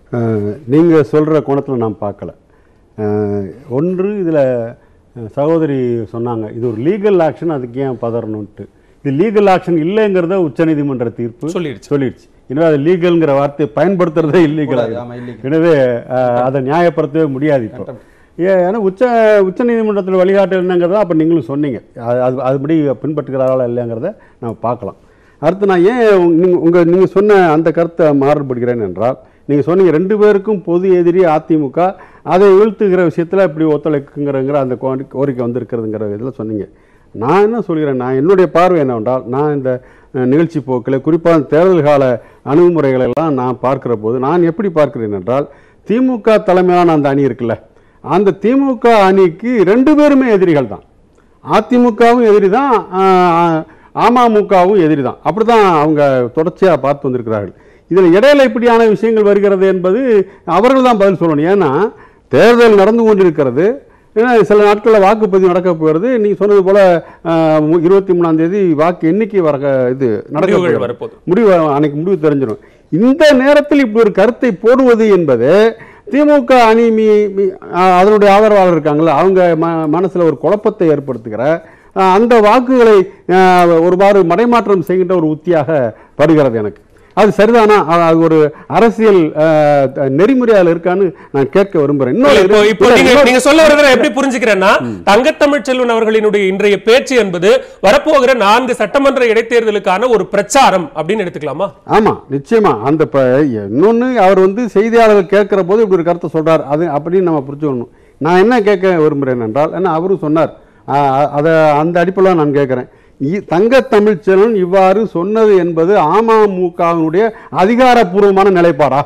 நீங்கள் சொல்கிற கோணத்தில் நான் பார்க்கல அஹ், ஒன்று இதில் சகோதரி சொன்னாங்க இது ஒரு லீகல் ஆக்ஷன் அதுக்கு ஏன் பதறணுன்ட்டு இது லீகல் ஆக்ஷன் இல்லைங்கிறத உச்சநீதிமன்ற தீர்ப்பு சொல்லிடுச்சு. சொல்லிடுச்சு எனவே அது லீகல்ங்கிற வார்த்தையை பயன்படுத்துறதே இல்லீகல் கூடாது, ஆமா, illegal. எனவே அஹ், அதை நியாயப்படுத்தவே முடியாது இப்போ ஏ ஏன்னா உச்ச உச்சநீதிமன்றத்தில் வழிகாட்டு என்னங்கிறத அப்போ நீங்களும் சொன்னீங்க அது அது அதுபடி பின்பற்றுகிறார்களா இல்லைங்கிறத நம்ம பார்க்கலாம் அடுத்து நான் ஏன் நீங்கள் உங்கள் நீங்கள் சொன்ன அந்த கருத்தை மாறுபடுகிறேன் என்றால் நீங்கள் சொன்னீங்க ரெண்டு பேருக்கும் பொது எதிரி அதிமுக அதை வீழ்த்துகிற விஷயத்தில் இப்படி ஒத்துழைக்குங்கிறங்கிற அந்த கோரி- கோரிக்கை வந்திருக்கிறதுங்கிற இதில் சொன்னீங்க நான் என்ன சொல்கிறேன் நான் என்னுடைய பார்வை என்னவென்றால் நான் இந்த அஹ், நிகழ்ச்சி போக்கில் குறிப்பாக தேர்தல் கால அணுகுமுறைகளை எல்லாம் நான் பார்க்கிற போது நான் எப்படி பார்க்கிறேன் என்றால் திமுக தலைமையிலான அந்த அணி இருக்குல்ல அந்த திமுக அணிக்கு ரெண்டு பேருமே எதிரிகள் தான் அதிமுகவும் எதிரி தான் அமமுகவும் எதிரி தான் அப்படி தான் அவங்க தொடர்ச்சியாக பார்த்து வந்திருக்கிறார்கள் இதில் இடையில இப்படியான விஷயங்கள் வருகிறது என்பது அவர்கள் தான் பதில் சொல்லணும் ஏன்னா தேர்தல் நடந்து கொண்டிருக்கிறது ஏன்னா சில நாட்களில் வாக்குப்பதிவு நடக்க போகிறது நீங்கள் சொன்னது போல் இருபத்தி மூணாம் தேதி வாக்கு எண்ணிக்கை வர இது நடக்க முடிவுகள் போகிறது. வரப்போகுது. முடிவு அன்னைக்கு முடிவு தெரிஞ்சிடும் இந்த நேரத்தில் இப்படி ஒரு கருத்தை போடுவது என்பது திமுக அணி மீ மீ- ஆ, அதனுடைய ஆதரவாளர் இருக்காங்களா அவங்க ம மனசில் ஒரு குழப்பத்தை ஏற்படுத்துகிற ஆ, அந்த வாக்குகளை ஆ, ஒருவாறு மடைமாற்றம் செய்கின்ற ஒரு உத்தியாக படுகிறது எனக்கு அது சரிதானா அது அது ஒரு அரசியல் ஆ, நெறிமுறையால் இருக்கான்னு நான் கேட்க விரும்புகிறேன் இன்னொரு இப்போ இப்போ இல்ல, நீங்க இன்னொரு- நீங்க சொல்ல வருகிற எப்படி புரிஞ்சுக்கிறேன்னா தங்கத்தமிழ் செல்வன் அவர்களினுடைய இன்றைய பேச்சு என்பது வரப்போகிற நான்கு சட்டமன்ற இடைத்தேர்தலுக்கான ஒரு பிரச்சாரம் அப்படின்னு எடுத்துக்கலாமா ஆமா நிச்சயமா அந்த இப்போ இன்னொன்று அவர் வந்து செய்தியாளர்கள் கேட்கிற போது இப்படி ஒரு கருத்தை சொல்றார் அது அப்படின்னு நம்ம புரிஞ்சுக்கணும் நான் என்ன கேட்க விரும்புகிறேன் என்றால் ஏன்னா அவரும் சொன்னார் ஆஹ் அதை அந்த அடிப்படையில் நான் கேட்குறேன் தங்க தமிழ்ச்செல்வன் இவ்வாறு சொன்னது என்பது அமமுகவினுடைய அதிகாரப்பூர்வமான நிலைப்பாடா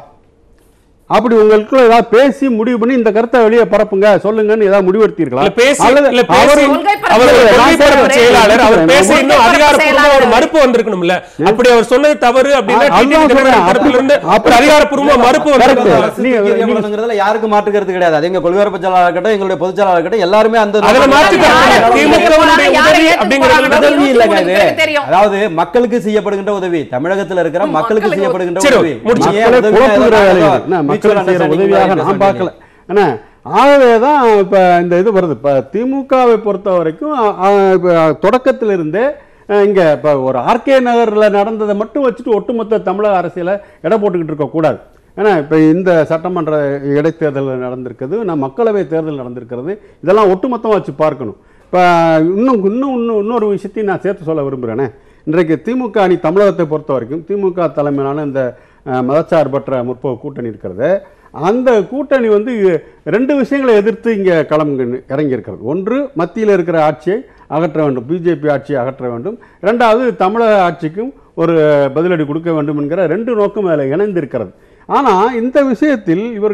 அப்படி உங்களுக்கு ஏதாவது பேசி முடிவு பண்ணி இந்த கருத்தை வெளியே பரப்புங்க சொல்லுங்கன்னு ஏதாவது முடிவெடுத்தீர்களா இல்ல பேசி அல்லது இல்ல பேசி அவரும் கொள்கை பரப்பு அவர் ஒரு நான் கொள்கை பரப்பு சொல்றேன். செயலாளர் அவர் நான் பேசி சொல்றேன். இன்னும் கொள்கை பரப்பு அதிகாரப்பூர்வமா ஒரு செயலாளர். மறுப்பு வந்திருக்கணும்ல அப்படி அவர் சொன்னது தவறு அப்படின்னா அதுதான் டிடிவி தினகரன் சொல்றேன். தரப்புல இருந்து அப்படி- ஒரு அதிகாரப்பூர்வமா மறுப்பு correct. வந்திருக்கணும் அரசு நீங்க- தூக்கி நீங்க- எறியப்படணுங்கிறதுல யாருக்கும் மாற்று கருத்து கிடையாது அது எங்க கொள்கை செயலாளர் இருக்கட்டும் எங்களுடைய பொதுச் செயலாளர் இருக்கட்டும் எல்லாருமே அந்த அதுல மாற்று கருத்து யாரை இல்லை. யாரை திமுகவுடைய யாரை உதவி ஏத்துக்க அப்படிங்கிறது போறாங்க? உதவி இல்லைங்க இது உங்களுக்கு தெரியும். அதாவது மக்களுக்கு செய்யப்படுகின்ற உதவி தமிழகத்துல இருக்கிற மக்களுக்கு மக்களுக்கு செய்யப்படுகின்ற சரி, உதவி முடிச்சு. நீ ஏன் மக்களை உதவினா குழப்புகிற ஏதோ வேலைகள் mutual என்ன, மக்கள் செய்யற understanding உதவியாக மாதிரி நான் பேச பார்க்கல என்ன ஆகவே தான் இப்போ இந்த இது வருது இப்போ திமுகவை பொறுத்த வரைக்கும் அ, அ, இப்ப தொடக்கத்திலிருந்தே அஹ், இங்க இப்போ ஒரு ஆர்கே நகர்ல நடந்ததை மட்டும் வச்சுட்டு ஒட்டுமொத்த தமிழக அரசியலை எடை போட்டுக்கிட்டு இருக்கக்கூடாது ஏன்னா இப்போ இந்த சட்டமன்ற இடைத்தேர்தல் நடந்திருக்குது நான் மக்களவை தேர்தல் நடந்திருக்கிறது இதெல்லாம் ஒட்டுமொத்தமாக வச்சு பார்க்கணும் இப்போ இன்னும் இன்னும் இன்னும் இன்னொரு விஷயத்தையும் நான் சேர்த்து சொல்ல விரும்புகிறேனே இன்றைக்கு திமுக அணி தமிழகத்தை பொறுத்த வரைக்கும் திமுக தலைமையிலான இந்த அஹ், மதச்சார்பற்ற முற்போக்கு கூட்டணி இருக்கிறது அந்த கூட்டணி வந்து ரெண்டு விஷயங்களை எதிர்த்து இங்கே களம் இறங்கி இருக்கிறது ஒன்று மத்தியில் இருக்கிற ஆட்சியை அகற்ற வேண்டும் பிஜேபி ஆட்சியை அகற்ற வேண்டும் ரெண்டாவது தமிழக ஆட்சிக்கும் ஒரு பதிலடி கொடுக்க வேண்டும் என்கிற ரெண்டு நோக்கம் அதில் இணைந்திருக்கிறது ஆனால் இந்த விஷயத்தில் இவர்கள்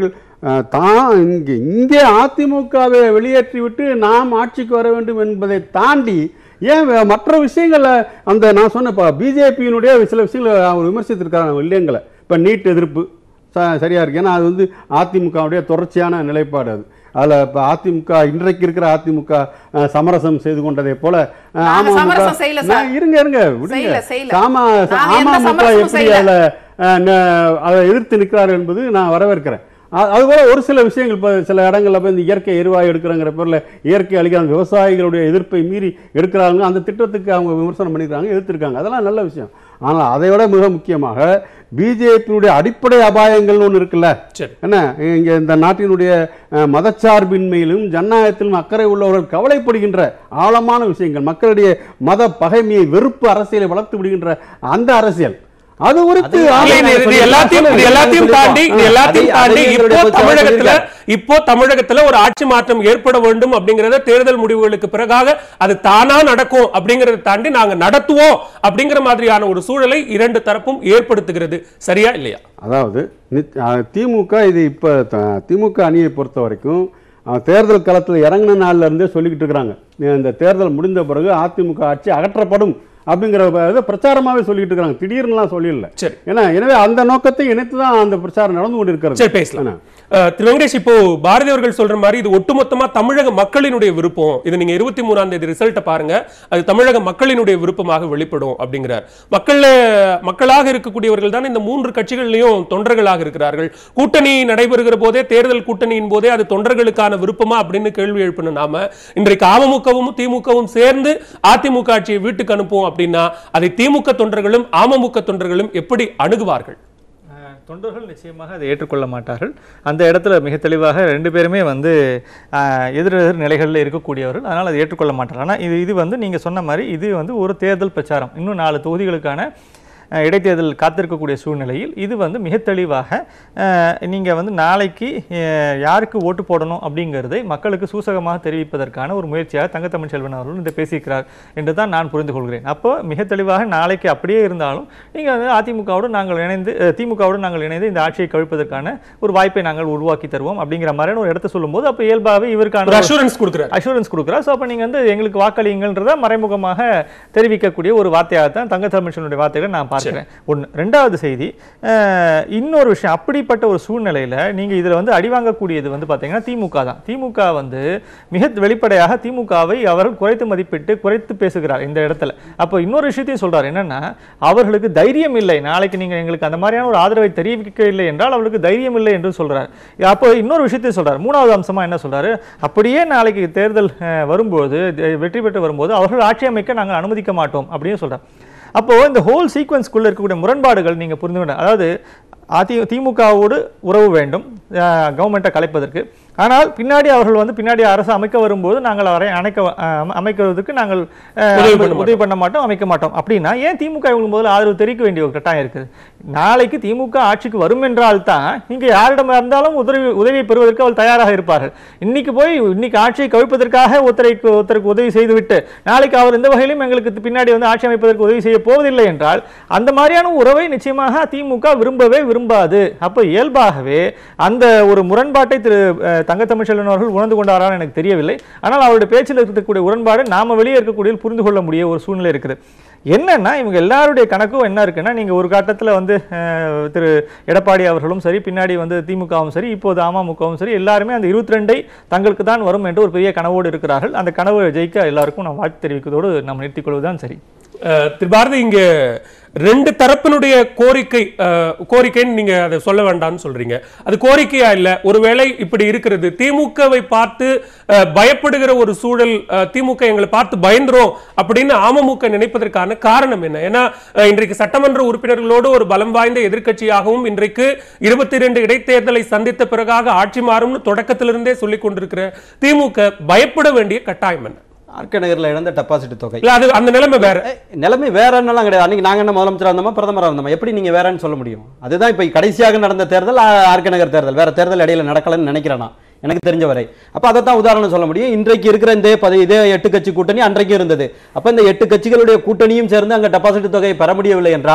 அஹ், தான் இங்கே இங்கே அதிமுகவை வெளியேற்றி விட்டு நாம் ஆட்சிக்கு வர வேண்டும் என்பதை தாண்டி ஏன் வே- மற்ற விஷயங்களை அந்த நான் சொன்ன இப்போ பிஜேபியினுடைய சில விஷயங்களை அவர் விமர்சித்திருக்காங்க இல்லைங்களை இப்போ நீட் எதிர்ப்பு ச- சரியா இருக்கு ஏன்னா அது வந்து அதிமுகவுடைய தொடர்ச்சியான நிலைப்பாடு அது அதில் இப்போ அதிமுக இன்றைக்கு இருக்கிற அதிமுக அஹ், சமரசம் செய்து கொண்டதை போல அஹ், நாங்க அமமுக சமரசம் செய்யல சார். நான் இருங்க இருங்க விடுங்க செய்யல, செய்யல. சாமா நாங்க எந்த அமமுக சமரசமும் எப்படி செய்யல. அதில் அஹ், ந- அதை எதிர்த்து நிற்கிறார் என்பது நான் வரவேற்கிறேன் அ- அதுபோல ஒரு சில விஷயங்கள் இப்போ சில இடங்கள்ல போய் இந்த இயற்கை எரிவாயு எடுக்கிறங்கிற பேரில் இயற்கை அழிக்கிற விவசாயிகளுடைய எதிர்ப்பை மீறி எடுக்கிறாங்க அந்த திட்டத்துக்கு அவங்க விமர்சனம் பண்ணியிருக்காங்க எதிர்த்திருக்காங்க அதெல்லாம் நல்ல விஷயம் ஆனால் அதை விட மிக முக்கியமாக பிஜேபியினுடைய அடிப்படை அபாயங்கள்னு ஒன்று இருக்குல்ல சரி என்ன இங்கே இந்த நாட்டினுடைய அஹ், மதச்சார்பின்மையிலும் ஜனநாயகத்திலும் அக்கறை உள்ளவர்கள் கவலைப்படுகின்ற ஆழமான விஷயங்கள் மக்களுடைய மத பகைமையை வெறுப்பு அரசியலை வளர்த்து விடுகின்ற அந்த அரசியல் அது குறித்து அது- ஆலோசனை இல்ல, இது- இது சொல்லி- எல்லாத்தையும் இது சொல்லுங்க, எல்லாத்தையும் சொல்லுங்க. தாண்டி இது ஆ, எல்லாத்தையும் அதை- தாண்டி அதை இப்போ எங்களுடைய பொறுத்த தமிழகத்துல சொல்லியிருக்காரு. இப்போ தமிழகத்துல ஒரு ஆட்சி மாற்றம் ஏற்பட வேண்டும் அப்படிங்கறத தேர்தல் முடிவுகளுக்கு பிறகாக அது தானா நடக்கும் அப்படிங்கறத தாண்டி நாங்க நடத்துவோம் அப்படிங்கிற மாதிரியான ஒரு சூழலை இரண்டு தரப்பும் ஏற்படுத்துகிறது சரியா இல்லையா அதாவது நித்- அஹ், திமுக இது இப்போ திமுக அணியை பொறுத்த வரைக்கும் அஹ், தேர்தல் களத்தில் இறங்கின நாள்ல இருந்தே சொல்லிக்கிட்டு இருக்கிறாங்க இந்த தேர்தல் முடிந்த பிறகு அதிமுக ஆட்சி அகற்றப்படும் அப்படிங்கிற இதை பிரச்சாரமாவே சொல்லிக்கிட்டு இருக்காங்க திடீர்னுலாம் சொல்லல சரி. ஏன்னா எனவே அந்த நோக்கத்தை இணைத்து தான் அந்த பிரச்சாரம் நடந்து கொண்டிருக்கிறது சரி பேசலாம் என்ன? அஹ், திரு வெங்கடேஷ் இப்போ பாரதி அவர்கள் சொல்ற மாதிரி இது ஒட்டுமொத்தமா தமிழக மக்களினுடைய விருப்பம் இது நீங்க இருபத்தி மூணாம் தேதி ரிசல்ட்டை பாருங்க அது தமிழக மக்களினுடைய விருப்பமாக வெளிப்படும் அப்படிங்கிறார் மக்கள் மக்களாக இருக்கக்கூடியவர்கள் தான் இந்த மூன்று கட்சிகள்லயும் தொண்டர்களாக இருக்கிறார்கள் கூட்டணி நடைபெறுகிற போதே தேர்தல் கூட்டணியின் போதே அது தொண்டர்களுக்கான விருப்பமா அப்படின்னு கேள்வி எழுப்பின நாம இன்றைக்கு அமமுகவும் திமுகவும் சேர்ந்து அதிமுக ஆட்சியை வீட்டுக்கு அனுப்புவோம் அப்படின்னா அதை திமுக தொண்டர்களும் அமமுக தொண்டர்களும் எப்படி அணுகுவார்கள் அஹ், தொண்டர்கள் நிச்சயமாக அதை ஏற்றுக்கொள்ள மாட்டார்கள் அந்த இடத்துல மிக தெளிவாக ரெண்டு பேருமே வந்து அஹ், எதிர் எதிர் நிலைகளில் இருக்கக்கூடியவர்கள் அதனால் அதை ஏற்றுக்கொள்ள மாட்டார்கள் ஆனால் இது இது வந்து நீங்கள் சொன்ன மாதிரி இது வந்து ஒரு தேர்தல் பிரச்சாரம் இன்னும் நாலு தொகுதிகளுக்கான அஹ், இடைத்தேர்தல் காத்திருக்கக்கூடிய சூழ்நிலையில் இது வந்து மிக தெளிவாக நீங்கள் வந்து நாளைக்கு அஹ், யாருக்கு ஓட்டு போடணும் அப்படிங்கிறதை மக்களுக்கு சூசகமாக தெரிவிப்பதற்கான ஒரு முயற்சியாக தங்கத்தமிழ் செல்வன் அவர்கள் இதை பேசியிருக்கிறார் என்று தான் நான் புரிந்து கொள்கிறேன் அப்போ மிக தெளிவாக நாளைக்கு அப்படியே இருந்தாலும் நீங்கள் வந்து அதிமுகவோடு நாங்கள் இணைந்து அஹ், திமுகவோடு நாங்கள் இணைந்து இந்த ஆட்சியை கழிப்பதற்கான ஒரு வாய்ப்பை நாங்கள் உருவாக்கி தருவோம் அப்படிங்கிற மாதிரியான ஒரு இடத்த சொல்லும்போது அப்போ இயல்பாகவே ஒரு இவருக்கான அஷூரன்ஸ் கொடுக்குறாரு அஷூரன்ஸ் கொடுக்குறா ஸோ அப்போ நீங்கள் வந்து எங்களுக்கு வாக்களிங்கன்றத மறைமுகமாக தெரிவிக்கக்கூடிய ஒரு வார்த்தையாக தான் தங்க தமிழ்ச்சனுடைய வார்த்தைகளை நான் பார்க்கிறேன் ஒன்று ரெண்டாவது செய்தி அஹ், இன்னொரு விஷயம் அப்படிப்பட்ட ஒரு சூழ்நிலையில் நீங்கள் இதில் வந்து அடி வாங்கக்கூடியது வந்து பார்த்தீங்கன்னா திமுக தான் திமுக வந்து மிக வெளிப்படையாக திமுகவை அவர்கள் குறைத்து மதிப்பிட்டு குறைத்து பேசுகிறார் இந்த இடத்துல அப்போ இன்னொரு விஷயத்தையும் சொல்றார் என்னன்னா அவர்களுக்கு தைரியம் இல்லை நாளைக்கு நீங்கள் எங்களுக்கு அந்த மாதிரியான ஒரு ஆதரவை தெரிவிக்கவில்லை என்றால் அவர்களுக்கு தைரியம் இல்லை என்று சொல்றார் அப்போ இன்னொரு விஷயத்தையும் சொல்றார் மூணாவது அம்சமா என்ன சொல்றாரு அப்படியே நாளைக்கு தேர்தல் அஹ், வரும்போது அஹ், வெற்றி பெற்று வரும்போது அவர்கள் ஆட்சி அமைக்க நாங்கள் அனுமதிக்க மாட்டோம் அப்படின்னு சொல்றார் அப்போ இந்த ஹோல் சீக்வன்ஸ்குள்ள இருக்கக்கூடிய முரண்பாடுகள் நீங்க புரிந்து கொள்ள அதாவது அதி திமுகவோடு உறவு வேண்டும் கவர்மெண்ட்டை கலைப்பதற்கு ஆனால் பின்னாடி அவர்கள் வந்து பின்னாடி அரசு அமைக்க வரும்போது நாங்கள் அவரை அணைக்க அஹ், அமைக்கிறதுக்கு நாங்கள் அஹ், உதவி பண்ண உதவி பண்ண மாட்டோம் அமைக்க மாட்டோம் அப்படின்னா ஏன் திமுக இவங்களுக்கு முதல்ல ஆதரவு தெரிவிக்க வேண்டிய ஒரு கட்டாயம் இருக்குது நாளைக்கு திமுக ஆட்சிக்கு வரும் என்றால் தான் நீங்க யாரிடம் இருந்தாலும் உதவி உதவியை பெறுவதற்கு அவள் தயாராக இருப்பார்கள் இன்னைக்கு போய் இன்னைக்கு ஆட்சியை கவிழ்ப்பதற்காக ஒருத்தருக்கு ஒருத்தருக்கு உதவி செய்துவிட்டு நாளைக்கு அவர் இந்த வகையிலும் எங்களுக்கு பின்னாடி வந்து ஆட்சி அமைப்பதற்கு உதவி செய்ய போவதில்லை என்றால் அந்த மாதிரியான உறவை நிச்சயமாக திமுக விரும்பவே விரும்பாது அப்போ இயல்பாகவே அந்த ஒரு முரண்பாட்டை திரு அஹ், தங்கத்தமிழ்ச்செல்வன் அவர்கள் உணர்ந்து கொண்டாரான்னு எனக்கு தெரியவில்லை ஆனால் அவருடைய பேச்சில் இருக்கக்கூடிய உடன்பாடு நாம வெளியே இருக்கக்கூடிய புரிந்து கொள்ள முடிய ஒரு சூழ்நிலை இருக்குது என்னன்னா இவங்க எல்லாருடைய கணக்கும் என்ன இருக்குன்னா நீங்க ஒரு கட்டத்துல வந்து அஹ், திரு எடப்பாடி அவர்களும் சரி பின்னாடி வந்து திமுகவும் சரி இப்போது அமமுகவும் சரி எல்லாருமே அந்த இருபத்தி ரெண்டை தங்களுக்கு தான் வரும் என்று ஒரு பெரிய கனவோடு இருக்கிறார்கள் அந்த கனவை ஜெயிக்க எல்லாருக்கும் நான் வாழ்த்து தெரிவிப்பதோடு நாம் நிறுத்திக் கொள்வதுதான் சரி அஹ், திரு பாரதி இங்க ரெண்டு தரப்பினுடைய கோரிக்கை அஹ், கோரிக்கைன்னு நீங்க அதை சொல்ல வேண்டாம்னு சொல்றீங்க அது கோரிக்கையா இல்ல ஒருவேளை இப்படி இருக்கிறது திமுகவை பார்த்து அஹ், பயப்படுகிற ஒரு சூழல் அஹ், திமுக எங்களை பார்த்து பயந்துரும் அப்படின்னு அமமுக நினைப்பதற்கான காரணம் என்ன ஏன்னா அஹ், இன்றைக்கு சட்டமன்ற உறுப்பினர்களோடு ஒரு பலம் வாய்ந்த எதிர்க்கட்சியாகவும் இன்றைக்கு இருபத்தி இரண்டு இடைத்தேர்தலை சந்தித்த பிறகாக ஆட்சி மாறும்னு தொடக்கத்திலிருந்தே சொல்லிக் கொண்டிருக்கிற திமுக பயப்பட வேண்டிய கட்டாயம் என்ன ஆர்கே நகரில் இழந்த டெபாசிட் தொகை இல்ல அது அந்த நிலைமை வேற ஏய், நிலைமை வேறன்னெல்லாம் கிடையாது அன்னைக்கு நாங்க என்ன முதலமைச்சராக இருந்தோமா பிரதமராக இருந்தோமா எப்படி நீங்க வேறன்னு சொல்ல முடியும் அதுதான் இப்போ கடைசியாக நடந்த தேர்தல் ஆ, ஆர்கே நகர் தேர்தல் வேற தேர்தல் இடையில நடக்கலன்னு நினைக்கிறேன் நான் எனக்கு தெரிஞ்ச வரை அப்ப அதை தான் உதாரணம் சொல்ல முடியும் இன்றைக்கு இருக்கிற இந்த பதி இதே எட்டு கட்சி கூட்டணி அன்றைக்கும் இருந்தது அப்ப இந்த எட்டு கட்சிகளுடைய கூட்டணியும் சேர்ந்து அங்க டெபாசிட் தொகையை பெற முடியவில்லை என்றால்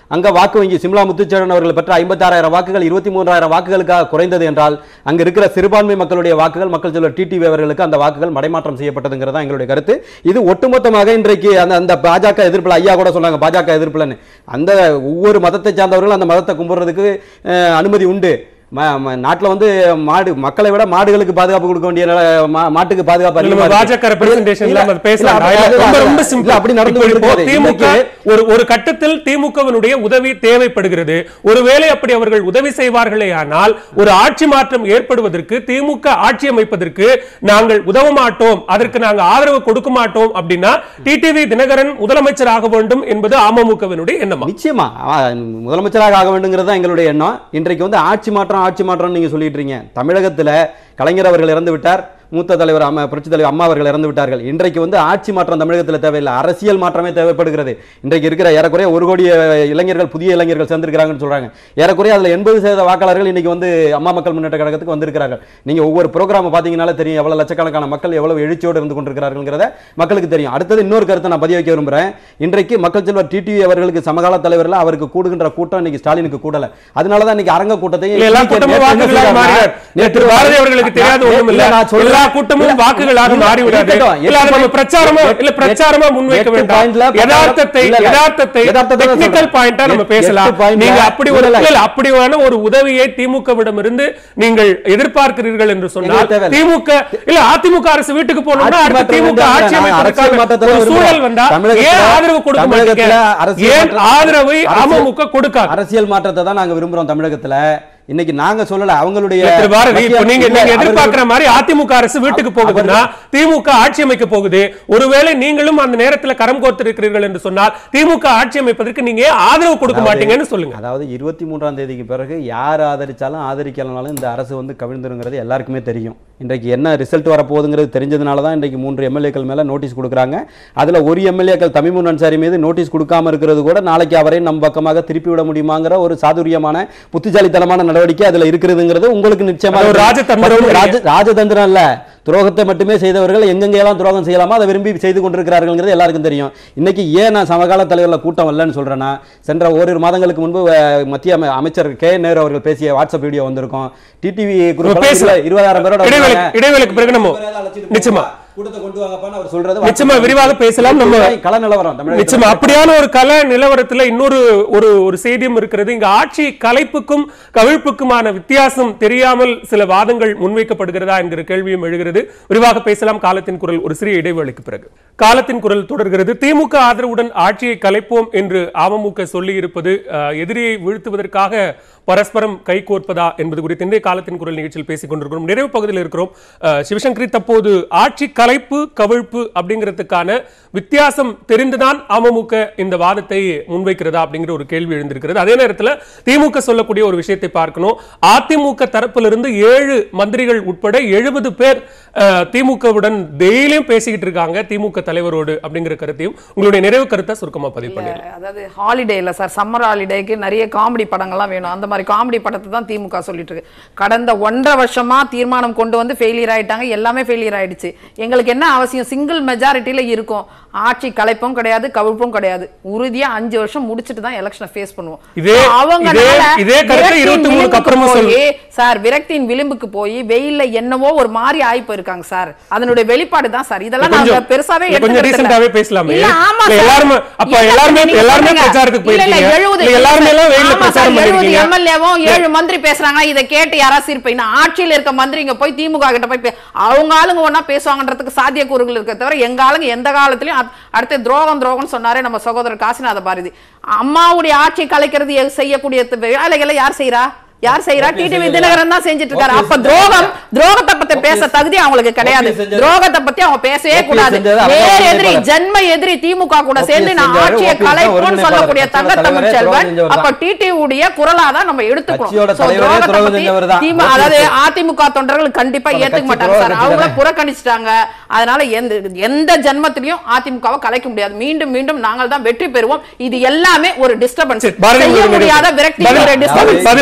அங்க வாக்கு வங்கி சிம்லா முத்துச்சேரன் அவர்கள் பெற்ற ஐம்பத்தாறாயிரம் வாக்குகள் இருபத்தி மூன்றாயிரம் வாக்குகளுக்காக குறைந்தது என்றால் அங்க இருக்கிற சிறுபான்மை மக்களுடைய வாக்குகள் மக்கள் செல்வர் டிடிவி அவர்களுக்கு அந்த வாக்குகள் மடைமாற்றம் செய்யப்பட்டதுங்கிறதா எங்களுடைய கருத்து இது ஒட்டுமொத்தமாக இன்றைக்கு அந்த அந்த பாஜக எதிர்ப்புல ஐயா கூட சொன்னாங்க பாஜக எதிர்ப்புலன்னு அந்த ஒவ்வொரு மதத்தை சார்ந்தவர்கள் அந்த மதத்தை கும்பிடுறதுக்கு அஹ், அனுமதி உண்டு ம- ம- நாட்டுல வந்து மாடு மக்களை விட மாடுகளுக்கு பாதுகாப்பு கொடுக்க வேண்டிய நிலை- மா- மாட்டுக்கு பாதுகாப்பு நம்ம அதிகமா இருக்கு. பாஜக ரெப்ரசன்டேஷன் இல்ல, இல்லாம இல்ல, பேசலாம் இல்ல, இல்ல, ரொம்ப ரொம்ப இல்ல, சிம்பிள் அப்படி நடந்து இப்போ இப்போ கொண்டிருக்கிறது. திமுக இன்னைக்கு ஒரு ஒரு கட்டத்தில் திமுகவினுடைய உதவி தேவைப்படுகிறது ஒருவேளை அப்படி அவர்கள் உதவி செய்வார்களே ஆனால் ஒரு ஆட்சி மாற்றம் ஏற்படுவதற்கு திமுக ஆட்சி அமைப்பதற்கு நாங்கள் உதவ மாட்டோம் அதற்கு நாங்க ஆதரவு கொடுக்க மாட்டோம் அப்படின்னா டிடிவி தினகரன் முதலமைச்சர் ஆக வேண்டும் என்பது அமமுகவினுடைய எண்ணமா நிச்சயமா ஆ, முதலமைச்சராக ஆக வேண்டுங்கிறது தான் எங்களுடைய எண்ணம் இன்றைக்கு வந்து ஆட்சி மாற்றம் ஆட்சி மாற்றம் நீங்க சொல்லிட்டு இருக்கீங்க தமிழகத்துல கலைஞர் அவர்கள் இறந்து விட்டார் மூத்த தலைவர் அம்மா புரட்சி தலைவர் அம்மா அவர்கள் இறந்து விட்டார்கள் இன்றைக்கு வந்து ஆட்சி மாற்றம் தமிழகத்தில் தேவையில்லை அரசியல் மாற்றமே தேவைப்படுகிறது இன்றைக்கு இருக்கிற ஏறக்குறைய ஒரு கோடி அஹ், இளைஞர்கள் புதிய இளைஞர்கள் சேர்ந்திருக்கிறாங்கன்னு சொல்றாங்க ஏறக்குறைய அதுல எண்பது சதவீத வாக்காளர்கள் இன்னைக்கு வந்து அம்மா மக்கள் முன்னேற்ற கழகத்துக்கு வந்திருக்கிறார்கள் நீங்க ஒவ்வொரு ப்ரோக்ராம் பாத்தீங்கன்னாலே தெரியும் எவ்வளவு லட்சக்கணக்கான மக்கள் எவ்வளவு எழுச்சியோடு இருந்து கொண்டிருக்கிறார்கள்ங்கிறத மக்களுக்கு தெரியும் அடுத்தது இன்னொரு கருத்தை நான் பதிய வைக்க விரும்புறேன் இன்றைக்கு மக்கள் செல்வர் டிடிவி அவர்களுக்கு சமகால தலைவர்ல அவருக்கு கூடுகின்ற கூட்டம் இன்னைக்கு ஸ்டாலினுக்கு கூடல அதனாலதான் இன்னைக்கு அரங்க கூட்டத்தையும் இல்ல, எல்லா நேற்று கூட்டமும் என்ன வாக்குகளாக செய்தாருன்னா, மாறினார். நேற்று பாரதி அவர்களுக்கு தெரியாத இல்ல, ஒண்ணும் இல்ல. நான் சொல்றேன். எல்லா கூட்டமும் இல்ல, வாக்குகளாக இல்ல, மாறி விடாது. இருக்கட்டும். இல்ல, அதை நம்ம எட்டு பிரச்சாரமா எட்டு இல்ல பிரச்சாரமா முன்வைக்க எட்டு வேண்டாம் பாயிண்ட்ல யதார்த்தத்தை இல்ல, இல்ல. யதார்த்தத்தை யதார்த்தத்தை தான் டெக்னிக்கல் சொல்றேன். பாயிண்டா நம்ம எட்டு பேசலாம் பாயிண்ட்ல நீங்க அப்படி ஒரு இல்ல, இல்ல. இல்ல, அப்படியான ஒரு உதவியை திமுகவிடம் இருந்து நீங்கள் எதிர்பார்க்கிறீர்கள் என்று சொன்னால் எங்களுக்கு தேவையில்ல. திமுக இல்ல அதிமுக அரசு வீட்டுக்கு போனோம்னா ஆட்சி அடுத்து மாற்றம் திமுக வேண்டாம். ஆட்சி நான் அரசியல் அமைப்பதற்கான மாற்றத்தை ஒரு தான் சூழல் விரும்புறேன். வந்தா தமிழகத்துல- ஏன் ஆதரவு கொடுக்க தமிழகத்துல மாட்டீங்க அரசியல் ஏன் மாற்றம்- ஆதரவை அரசியல்- அமமுக கொடுக்காது அரசியல் மாற்றத்தை தான் நாங்க விரும்புறோம் தமிழகத்துல இன்னைக்கு நாங்க சொல்லல அவங்களுடைய இல்ல, திரு பாரதி இப்ப மத்திய- நீங்க இல்ல, நீங்க அவர்கள்- எதிர்பார்க்கிற மாதிரி அதிமுக அரசு வீட்டுக்கு போகுதுன்னா திமுக ஆட்சி அமைக்க போகுது ஒருவேளை நீங்களும் அந்த நேரத்துல கரம் கோர்த்திருக்கிறீர்கள் என்று சொன்னால் திமுக ஆட்சி அமைப்பதற்கு நீங்க ஏன் ஆதரவு கொடுக்க அதாவது- மாட்டீங்கன்னு சொல்லுங்க அதாவது இருபத்தி மூன்றாம் தேதிக்கு பிறகு யார் ஆதரிச்சாலும் ஆதரிக்கலனாலும் இந்த அரசு வந்து கவிழ்ந்துருங்கிறது எல்லாருக்குமே தெரியும் இன்றைக்கு என்ன ரிசல்ட் வரப்போகுதுங்கிறது தெரிஞ்சதுனால தான் இன்றைக்கு மூன்று எம்எல்ஏக்கள் மேல நோட்டீஸ் கொடுக்குறாங்க அதுல ஒரு எம்எல்ஏக்கள் தமிமுன் அன்சாரி மீது நோட்டீஸ் கொடுக்காம இருக்கிறது கூட நாளைக்கு அவரை நம் பக்கமாக திருப்பி விட முடியுமாங்கிற ஒரு சாதுரியமான புத்திசாலித்தனமான நடவடிக்கை அதுல இருக்கிறதுங்கிறது உங்களுக்கு நிச்சயமா அது ஒரு ராஜதந்திரம் ராஜ- ராஜதந்திரம் இல்ல துரோகத்தை மட்டுமே செய்தவர்கள் எங்கெங்க எல்லாம் துரோகம் செய்யலாமோ அதை விரும்பி செய்து கொண்டிருக்கிறார்கள்ங்கிறது எல்லாருக்கும் தெரியும் இன்னைக்கு ஏன் நான் சமகால தலைவர்ல கூட்டம் வரலன்னு சொல்றேன்னா சென்ற ஓரிரு மாதங்களுக்கு முன்பு அஹ், மத்திய அமை- அமைச்சர் கே நேரு அவர்கள் பேசிய வாட்ஸ்அப் வீடியோ வந்திருக்கும் டிடிவி நம்ம பேசலாம். இருபதாயிரம் பேரோட இடைவேளை- வந்தாங்க. இடைவேளைக்கு பிறகு நம்ம நிச்சயமா கூட்டத்தை கொண்டு வாங்கப்பான்னு அவர் சொல்றது நிச்சயமா விரிவாக பேசலாம் நம்ம கள நிலவரம் தமிழகத்துல. நிச்சயமா அப்படியான ஒரு கல நிலவரத்துல இன்னொரு ஒரு ஒரு செய்தியும் இருக்கிறது இங்க ஆட்சி கலைப்புக்கும் கவிழ்ப்புக்குமான வித்தியாசம் தெரியாமல் சில வாதங்கள் முன்வைக்கப்படுகிறதா என்கிற கேள்வியும் எழுகிறது விரிவாக பேசலாம் காலத்தின் குரல் ஒரு சிறிய இடைவேளைக்கு பிறகு காலத்தின் குரல் தொடர்கிறது திமுக ஆதரவுடன் ஆட்சியை கலைப்போம் என்று அமமுக சொல்லி இருப்பது எதிரியை வீழ்த்துவதற்காக பரஸ்பரம் கைகோர்ப்பதா என்பது குறித்து இன்றைய காலத்தின் குரல் நிகழ்ச்சியில் பேசிக் கொண்டிருக்கிறோம் நிறைவு பகுதியில் இருக்கிறோம் அஹ், சிவசங்கரி தற்போது ஆட்சி கலைப்பு கவிழ்ப்பு அப்படிங்கிறதுக்கான வித்தியாசம் தெரிந்துதான் அமமுக இந்த வாதத்தை முன்வைக்கிறதா அப்படிங்கிற ஒரு கேள்வி எழுந்திருக்கிறது அதே நேரத்தில் திமுக சொல்லக்கூடிய ஒரு விஷயத்தை பார்க்கணும் அதிமுக தரப்பிலிருந்து ஏழு மந்திரிகள் உட்பட எழுபது பேர் அஹ், திமுகவுடன் டெய்லியும் பேசிக்கிட்டு இருக்காங்க திமுக தலைவரோடு அப்படிங்கிற கருத்தையும் உங்களுடைய நிறைவு கருத்தை சுருக்கமா பதிவு பண்ணிடலாம் அதாவது ஹாலிடே இல்ல சார் சம்மர் ஹாலிடேக்கு நிறைய காமெடி படங்கள்லாம் வேணும் அந்த மாதிரி காமெடி படத்தை தான் திமுக சொல்லிட்டு இருக்கு கடந்த ஒன்றரை வருஷமா தீர்மானம் கொண்டு வந்து ஃபெயிலியர் ஆயிட்டாங்க எல்லாமே ஃபெயிலியர் ஆயிடுச்சு எங்களுக்கு என்ன அவசியம் சிங்கிள் மெஜாரிட்டியில இருக்கும் ஆட்சி கலைப்பும் கிடையாது கவிழ்ப்பும் கிடையாது உறுதியா அஞ்சு வருஷம் முடிச்சிட்டு தான் எலெக்ஷனை ஃபேஸ் பண்ணுவோம் இதே- அவங்கனால இதே- இதே கருத்தை விரக்தியின் 23 க்கு அப்புறமா விளிம்புக்கு சொல்லு. போய், சார் விரக்தியின் விளிம்புக்கு போய் வெயில்ல என்னவோ ஒரு மாதிரி ஆகி போயிருக்காங்க சார் அதனுடைய வெளிப்பாடு தான் சார் இதெல்லாம் கொஞ்சம் நாங்க பெருசாவே இல்ல, கொஞ்சம் எடுத்துக்கிறது இல்ல. ரீசெண்டாவே பேசலாமே இல்ல, ஆமா இல்ல, சார். எல்லாருமே அப்ப இல்ல, எல்லாருமே நீங்க எல்லாருமே சொல்றீங்க. பிரச்சாரத்துக்கு இல்ல, இல்ல, போயிருக்கீங்க எழுபது இல்ல, எல்லாருமே எல்லாம் வெயில்ல ஆமா பிரச்சாரம் சார், எழுபது பண்ணிருக்கீங்க எம்எல்ஏவும் ஏழு மந்திரி பேசுறாங்க இதை கேட்டு யாராவது இருப்பீங்க ஆட்சியில இருக்க மந்திரிங்க போய் திமுக கிட்ட போய் பே- அவங்க ஆளுங்க ஒண்ணா பேசுவாங்கன்றதுக்கு சாத்தியக்கூறுகள் இருக்க தவிர எங்க ஆளுங்க எந்த காலத்திலயும் அத்- அடுத்து துரோகம் துரோகம் சொன்னாரே நம்ம சகோதரர் காசிநாத பாரதி அம்மாவுடைய ஆட்சி கலைக்கிறது எ- செய்யக்கூடிய த- வேலைகளை யார் செய்யறா யார் செய்யறா டிடிவி தினகரன் தான் செஞ்சுட்டு இருக்காரு அப்ப துரோகம் துரோகத்தை பத்தி பேச தகுதி அவங்களுக்கு கிடையாது செஞ்சது. துரோகத்தை பத்தி அவங்க பேசவே ஓபிஎஸ் கூடாது செஞ்சது அவர் வேற தான் எதிரி செஞ்சாரு. ஜென்ம எதிரி திமுக கூட சேர்ந்து ஓபிஎஸ் நான் செஞ்சாரு, ஆட்சியை ஓபிஎஸ் தான் கலைப்போம்னு ஒருங்கிணைப்பாளர். சொல்லக்கூடிய தங்க கட்சியோட தமிழ் தலைவரே செல்வன் துரோகம் அப்ப டிடி உடைய குரலா தான் நம்ம எடுத்துக்கணும் கட்சியோட So, தலைவரே துரோகத்தை துரோகம் பத்தி செஞ்சவர் தான். திமு- அதாவது அதிமுக தொண்டர்கள் கண்டிப்பா அந்த ஏத்துக்க கட்சி மாட்டாங்க துரோக சார் கட்சி அவங்கள தானே. புறக்கணிச்சிட்டாங்க அதனால எந்த எந்த ஜென்மத்திலையும் அதிமுகவை கலைக்க முடியாது மீண்டும் மீண்டும் நாங்கள் தான் வெற்றி பெறுவோம் இது எல்லாமே ஒரு டிஸ்டர்பன்ஸ் சரி, பாரதி செய்ய உங்களுக்கு முடியாத நிறைவு. விரக்தி பதில்- ஒரு பதில்- disturbance. பதிலாவும் நிறைவு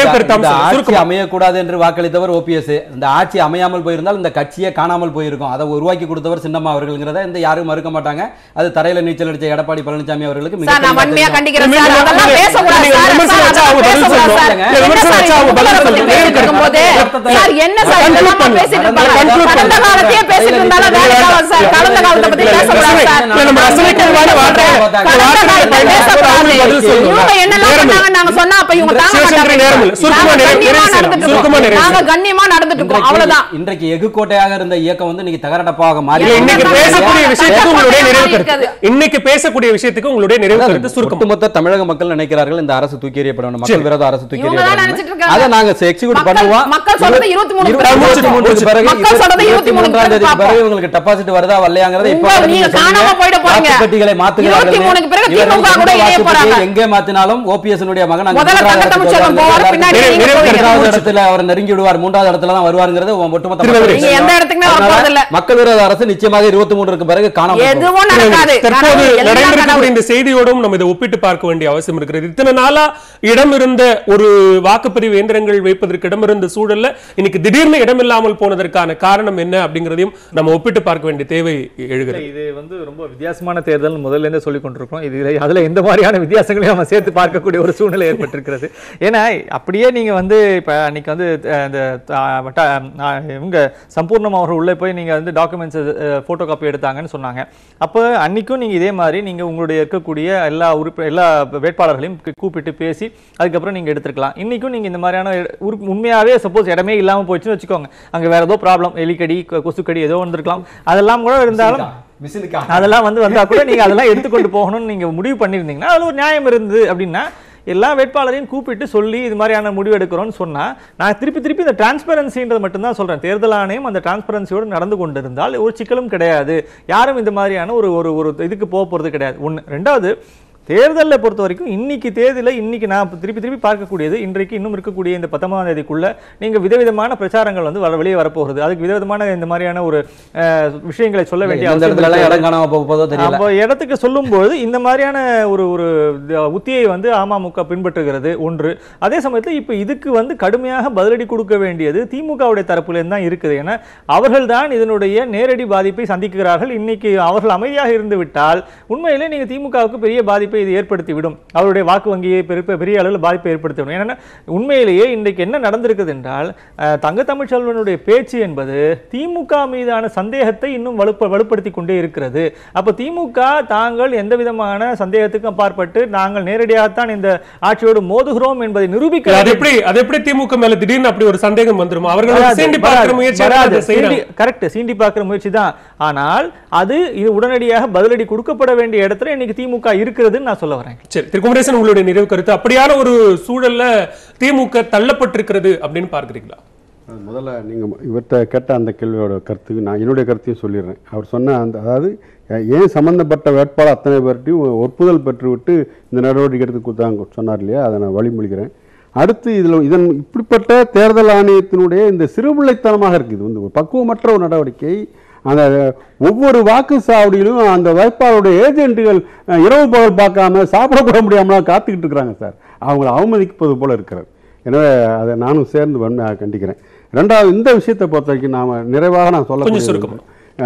நிறைவு கருத்து இந்த அம்சம் ஆட்சி சுருக்கமா அமையக்கூடாது என்று வாக்களித்தவர் ஓபிஎஸ் இந்த ஆட்சி அமையாமல் போயிருந்தால் இந்த கட்சியே காணாமல் போயிருக்கும் அதை உருவாக்கி கொடுத்தவர் சின்னம்மா அவர்கள்ங்கிறத இந்த யாரும் மறுக்க மாட்டாங்க அது தரையில நீச்சல் அடிச்ச எடப்பாடி பழனிசாமி அவர்களுக்கு சார் நான் மிகப்பெரிய வன்மையா தெரியும். கண்டிக்கிறேன் நீங்க- சார் அதெல்லாம் நீங்க- பேசக்கூடாது நீங்க சார். விமர்சனம் சார், வச்சா அவங்க அதெல்லாம் பதில் பேசக்கூடாது சொல்லணும். சார். இல்ல, என்ன விமர்சனம் சார் வச்சா அவங்க இப்ப பதில் புகழை சொல்லணும். பத்தி நேரு பேசிட்டு இருக்கும்போது, கருத்து- சார் என்ன சார் Conclude இதெல்லாம் பண்ணுங்க. பேசிட்டு கடந்த- இருப்பாங்க? conclude கடந்த பண்ணுங்க. காலத்தையே பேசிட்டு இருந்தாலும் இல்ல, வேற இல்ல, காலம் சார். கடந்த காலத்தை பத்தி இல்ல, இல்ல, பேசக்கூடாது இல்ல, சார். இல்ல, நம்ம ரசனைக்கான வார்த்தை- கடந்த வார்த்தைகளை காலத்தை பயன்படுத்தாம பேசக்கூடாது. அவங்களுக்கு பதில் சொல்லணும். இவங்க என்னெல்லாம் நேரம் இல்லை. பண்ணாங்க நாங்க சொன்னா அப்ப இவங்க தாங்க சிவசங்கரி மாட்டாங்க. நேரம் இல்லை. சுருக்கமா நாங்க நிறைவு- கண்ணியமா நிறைவு செய்யலாம். நடந்துட்டு சுருக்கமா இருக்கோம். நிறைவு நாங்க செய்யலாம். கண்ணியமா நடந்துட்டு இருக்கோம் இன்றைக்கு- அவ்வளவுதான் இன்றைக்கு எகுக்கோட்டையாக இருந்த இயக்கம் வந்து இன்னைக்கு தகரடப்பாக மாறி இல்ல, இன்னைக்கு என்ன பேசக்கூடிய பண்ணலாம்? விஷயத்துக்கு உங்களுடைய நிறைவு இருக்காது. கருத்து இன்னைக்கு பேசக்கூடிய விஷயத்துக்கு உங்களுடைய நிறைவு கருத்து சுருக்கம் ஒட்டுமொத்த தமிழக மக்கள் நினைக்கிறார்கள் இந்த அரசு தூக்கி எறியப்பட வேண்டும் மக்கள் சரி. விரோத அரசு தூக்கி இவங்க தான் எறியப்பட நினைச்சிட்டு வேண்டும் இருக்காங்க. அதை நாங்க எக்ஸிக்யூட் மக்கள்- பண்ணுவோம் மக்கள் சொல்றது 23 இருபத்தி மூன்றுக்கு பிறகு மக்கள் சொல்றது 23 தேதிக்கு பார்ப்போம். பிறகு உங்களுக்கு டெபாசிட் வருதா வரலையாங்கிறத இப்ப உங்க- கூட நீங்க நீங்க காணாம சொல்லுங்க. போயிட போறீங்க. வாக்குப்பெட்டிகளை மாத்துகிறார்கள் 23 பிறகு இவர்கள் திமுக கூட எந்த இணைய வாக்குப்பெட்டியை போறாங்க. எங்கே மாத்தினாலும் ஓபிஎஸ் மகன் அங்க முதல்ல மூன்றாவது தங்க இடத்துக்கு தமிழ்ச்செல்வன் வருவார். போவார், பின்னாடி எல்லாருக்கும் நீங்க தெரியும். போவீங்க. இரண்டாவது இடத்துல அவர் நெருங்கி விடுவார் மூன்றாவது இடத்துல தான் வருவாருங்கிறது ஒட்டுமொத்த திருவள்ளுவர். மக்களுக்கு நீங்க எந்த தெரியும். இடத்துக்குமே வர அதனால போறதில்ல. மக்கள் விரோத அரசு நிச்சயமாக இருபத்தி மூன்றுக்கு பிறகு காணாமல் போகும். எதுவும் நடக்காது தற்போது கனவு, எல்லாம் நடைபெறக்கூடிய கனவு. இந்த செய்தியோடும் நம்ம இதை ஒப்பிட்டு பார்க்க வேண்டிய அவசியம் இருக்கிறது இத்தனை நாளா இடம் இருந்த ஒரு வாக்குப்பதிவு இயந்திரங்கள் வைப்பதற்கு இடம் இருந்த சூழல்ல இன்னைக்கு திடீர்னு இடம் இல்லாமல் போனதற்கான காரணம் என்ன அப்படிங்கிறதையும் நம்ம ஒப்பிட்டு பார்க்க வேண்டிய தேவை எழுகிறது இது வந்து ரொம்ப வித்தியாசமான தேர்தல் முதல்ல இருந்தே சொல்லி கொண்டிருக்கோம் இதுல அதுல எந்த மாதிரியான வித்தியாசங்களையும் நம்ம சேர்த்து பார்க்கக்கூடிய ஒரு சூழ்நிலை ஏற்பட்டிருக்கிறது ஏன்னா அப்படியே நீங்க வந்து இப்ப அன்னைக்கு வந்து அஹ், இந்த அஹ், வட்ட- அஹ், இவங்க சம்பூர்ணம் அவர்கள் உள்ளே போய் நீங்க வந்து டாக்குமெண்ட்ஸ் போட்டோ காப்பி எடுத்தாங்கன்னு சொன்னாங்க அப்போ அன்னைக்கும் நீங்க இதே மாதிரி நீங்க உங்களுடைய இருக்கக்கூடிய எல்லா உறுப்பு எல்லா வேட்பாளர்களையும் கூ- கூப்பிட்டு பேசி அதுக்கப்புறம் நீங்க எடுத்துருக்கலாம் இன்னைக்கும் நீங்க இந்த மாதிரியான உறுப்பு உண்மையாவே சப்போஸ் இடமே இல்லாம போச்சுன்னு வச்சுக்கோங்க அங்க வேற ஏதோ ப்ராப்ளம் எலிக்கடி கொ- கொசுக்கடி ஏதோ வந்திருக்கலாம் அதெல்லாம் கூட இருந்தாலும் விசிலுக்கா அதெல்லாம் வந்து வந்தா கூட நீங்க அதெல்லாம் எடுத்துக்கொண்டு போகணும்னு நீங்க முடிவு பண்ணியிருந்தீங்கன்னா அதுல ஒரு நியாயம் இருந்தது அப்படின்னா எல்லா வேட்பாளரையும் கூப்பிட்டு சொல்லி இது மாதிரியான முடிவு எடுக்கிறோம்னு சொன்னா நான் திருப்பி திருப்பி இந்த டிரான்ஸ்பரன்சின்றது மட்டும்தான் சொல்றேன் தேர்தல் ஆணையம் அந்த டிரான்ஸ்பரன்சியோடு நடந்து கொண்டிருந்தால் ஒரு சிக்கலும் கிடையாது யாரும் இந்த மாதிரியான ஒரு ஒரு ஒரு இதுக்கு போக போறது கிடையாது ஒண்ணு ரெண்டாவது தேர்தலை பொறுத்த வரைக்கும் இன்னைக்கு தேதியில் இன்னைக்கு நான் திருப்பி திருப்பி பார்க்கக்கூடியது இன்றைக்கு இன்னும் இருக்கக்கூடிய இந்த பத்தொன்பதாம் தேதிக்குள்ள நீங்க விதவிதமான பிரச்சாரங்கள் வந்து வர வெளியே வரப்போகுது அதுக்கு விதவிதமான இந்த மாதிரியான ஒரு அஹ், விஷயங்களை சொல்ல வேண்டிய எந்த அவசியம் இடத்துல எல்லாம் இருக்கிறது. இடம் காணாம போக போதோ தெரியல நம்ம இடத்துக்கு சொல்லும்போது இந்த மாதிரியான ஒரு ஒரு த- உத்தியை வந்து அமமுக பின்பற்றுகிறது ஒன்று அதே சமயத்தில் இப்போ இதுக்கு வந்து கடுமையாக பதிலடி கொடுக்க வேண்டியது திமுகவுடைய தரப்புலேருந்து தான் இருக்குது ஏன்னா அவர்கள் தான் இதனுடைய நேரடி பாதிப்பை சந்திக்கிறார்கள் இன்னைக்கு அவர்கள் அமைதியாக இருந்து விட்டால் உண்மையிலே நீங்க திமுகவுக்கு பெரிய பாதிப்பை இது ஏற்படுத்தி விடும் அவருடைய வாக்கு வங்கியை பெரிய பெரிய அளவில் பாதிப்பை ஏற்படுத்தி விடும் ஏன்னா உண்மையிலேயே இன்றைக்கு என்ன நடந்திருக்குது என்றால் அஹ், தங்க தமிழ்ச்செல்வனுடைய பேச்சு என்பது திமுக மீதான சந்தேகத்தை இன்னும் வலுப்ப வலுப்படுத்தி கொண்டே இருக்கிறது அப்ப திமுக தாங்கள் எந்த விதமான சந்தேகத்துக்கும் அப்பாற்பட்டு நாங்கள் நேரடியாகத்தான் இந்த ஆட்சியோடு மோதுகிறோம் என்பதை நிரூபிக்க அது எப்படி அது எப்படி திமுக மேல திடீர்னு அப்படி ஒரு சந்தேகம் வந்துரும் அவர்கள் வந்து சீண்டி பார்க்கிற முயற்சி செய்யறாங்க கரெக்ட் சீண்டி பார்க்கிற முயற்சி தான் ஆனால் அது இது உடனடியாக பதிலடி கொடுக்கப்பட வேண்டிய இடத்துல இன்னைக்கு திமுக இருக்கிறதுன்னு நான் சொல்ல வரேன் சரி திரு குமரேசன் உங்களுடைய நிறைவு கருத்து அப்படியான ஒரு சூழல்ல திமுக தள்ளப்பட்டிருக்கிறது அப்படின்னு பார்க்கிறீங்களா அது முதல்ல நீங்கள் இவர்கிட்ட கேட்ட அந்த கேள்வியோட கருத்துக்கு நான் என்னுடைய கருத்தையும் சொல்லிடுறேன் அவர் சொன்ன அந்த அதாவது ஏன் சம்பந்தப்பட்ட வேட்பாளர் அத்தனை பேர்ட்டையும் ஒப்புதல் பெற்றுவிட்டு இந்த நடவடிக்கை எடுத்து கொடுத்தாங்க சொன்னார் இல்லையா அதை நான் வழிமொழிகிறேன் அடுத்து இதில் இதன் இப்படிப்பட்ட தேர்தல் ஆணையத்தினுடைய இந்த சிறுபிள்ளைத்தனமாக இருக்குது இது வந்து ஒரு பக்குவமற்ற ஒரு நடவடிக்கை அந்த ஒவ்வொரு வாக்கு சாவடியிலும் அந்த வேட்பாளருடைய ஏஜென்ட்டுகள் அஹ், இரவு பகல் பார்க்காம சாப்பிடக்கூட முடியாமலாம் காத்துக்கிட்டு இருக்கிறாங்க சார் அவங்கள அவமதிப்பது போல இருக்கிறது எனவே அதை நானும் சேர்ந்து வன்மையாக கண்டிக்கிறேன் ரெண்டாவது இந்த விஷயத்தை பொறுத்த வரைக்கும் நாம் நிறைவாக நான் கொஞ்சம் சொல்ல சுருக்கமா.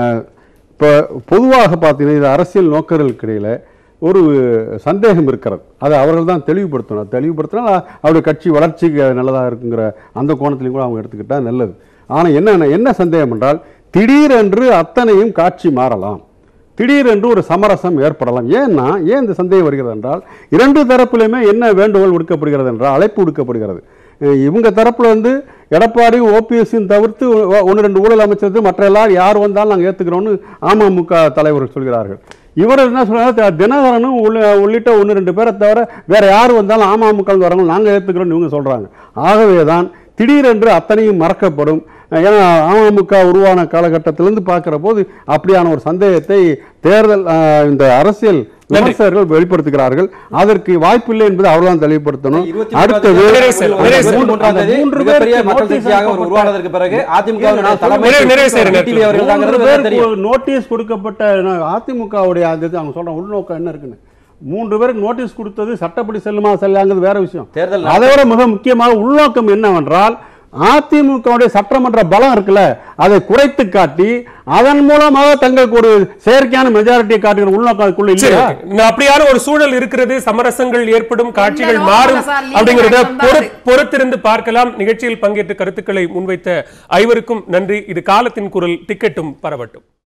இப்போ பொதுவாக பார்த்தீங்கன்னா இது அரசியல் நோக்கர்களுக்கு இடையில ஒரு சந்தேகம் இருக்கிறது அதை அவர்கள் தான் தெளிவுபடுத்தணும் அது தெளிவுபடுத்தினா அவருடைய கட்சி வளர்ச்சிக்கு அது நல்லதாக இருக்குங்கிற அந்த கோணத்திலையும் கூட அவங்க எடுத்துக்கிட்டால் நல்லது ஆனால் என்ன என்ன சந்தேகம் என்றால் திடீரென்று அத்தனையும் காட்சி மாறலாம் திடீரென்று ஒரு சமரசம் ஏற்படலாம் ஏன்னா ஏன் இந்த சந்தேகம் வருகிறது என்றால் இரண்டு தரப்பிலுமே என்ன வேண்டுகோள் விடுக்கப்படுகிறது என்றால் அழைப்பு விடுக்கப்படுகிறது அஹ் இவங்க தரப்புல வந்து எடப்பாடியும் ஓபிஎஸ்ஸையும் தவிர்த்து ஒ- ஒன்று ரெண்டு ஊழல் அமைச்சது மற்ற எல்லாரும் யார் வந்தாலும் நாங்கள் ஏற்றுக்கிறோன்னு அமமுக தலைவர்கள் சொல்கிறார்கள் இவர் என்ன சொல்றாங்க தினகரனும் உள்ள- உள்ளிட்ட ஒன்று ரெண்டு பேரை தவிர வேற யார் வந்தாலும் அமமுக வரவங்க நாங்கள் ஏற்றுக்கிறோம்னு இவங்க சொல்றாங்க ஆகவே தான் திடீரென்று அத்தனையும் மறக்கப்படும் ஏன்னா அமமுக உருவான காலகட்டத்திலிருந்து பார்க்கிற போது அப்படியான ஒரு சந்தேகத்தை தேர்தல் அஹ், இந்த அரசியல் விமர்சகர்கள் வெளிப்படுத்துகிறார்கள் அதற்கு வாய்ப்பில்லை என்பதை அவர்தான் தெளிவுபடுத்தணும் இருபத்தி அடுத்தது மூன்றாம் நிறைய சார், நிறைய சார். இருபத்தி மூன்றாம் தேதி மூன்று மிகப்பெரிய பேருக்கு மக்கள் notice கட்சியாக ஒரு அனுப்பப்பட்ட- உருவானதற்கு பிறகு அதிமுக இல்ல, நான் தலைமை நிறைய- நிறைய செய்றேன். டிடிவி அவர்கள் தாங்கிறது மூன்று வேற பேருக்கு தெரியும் ஒரு நோட்டீஸ் கொடுக்கப்பட்ட அதிமுகவுடைய அது இது அவங்க சொல்ற உள்நோக்கம் என்ன இருக்குன்னு மூன்று பேருக்கு நோட்டீஸ் கொடுத்தது சட்டப்படி செல்லுமா செல்லாங்கிறது வேற விஷயம் தேர்தல் அதை விட மிக முக்கியமாக உள்நோக்கம் என்னவென்றால் அதிமுகவுடைய சட்டமன்ற பலம் இருக்குல்ல அதை குறைத்து காட்டி அதன் மூலமாக தங்களுக்கு ஒரு செயற்கையான மெஜாரிட்டியை காட்டுகிற உள்நோக்கம் அதுக்குள்ள சரி, இல்லையா okay. இன்னும் அப்படியான ஒரு சூழல் இருக்கிறது சமரசங்கள் ஏற்படும் காட்சிகள் நோக்கம் மாறும் இல்ல சார், legal அப்படிங்கறத action தான் பொறு- அது. பொறுத்திருந்து பார்க்கலாம் நிகழ்ச்சியில் பங்கேற்று கருத்துக்களை முன்வைத்த ஐவருக்கும் நன்றி இது காலத்தின் குரல் திக்கெட்டும் பரவட்டும்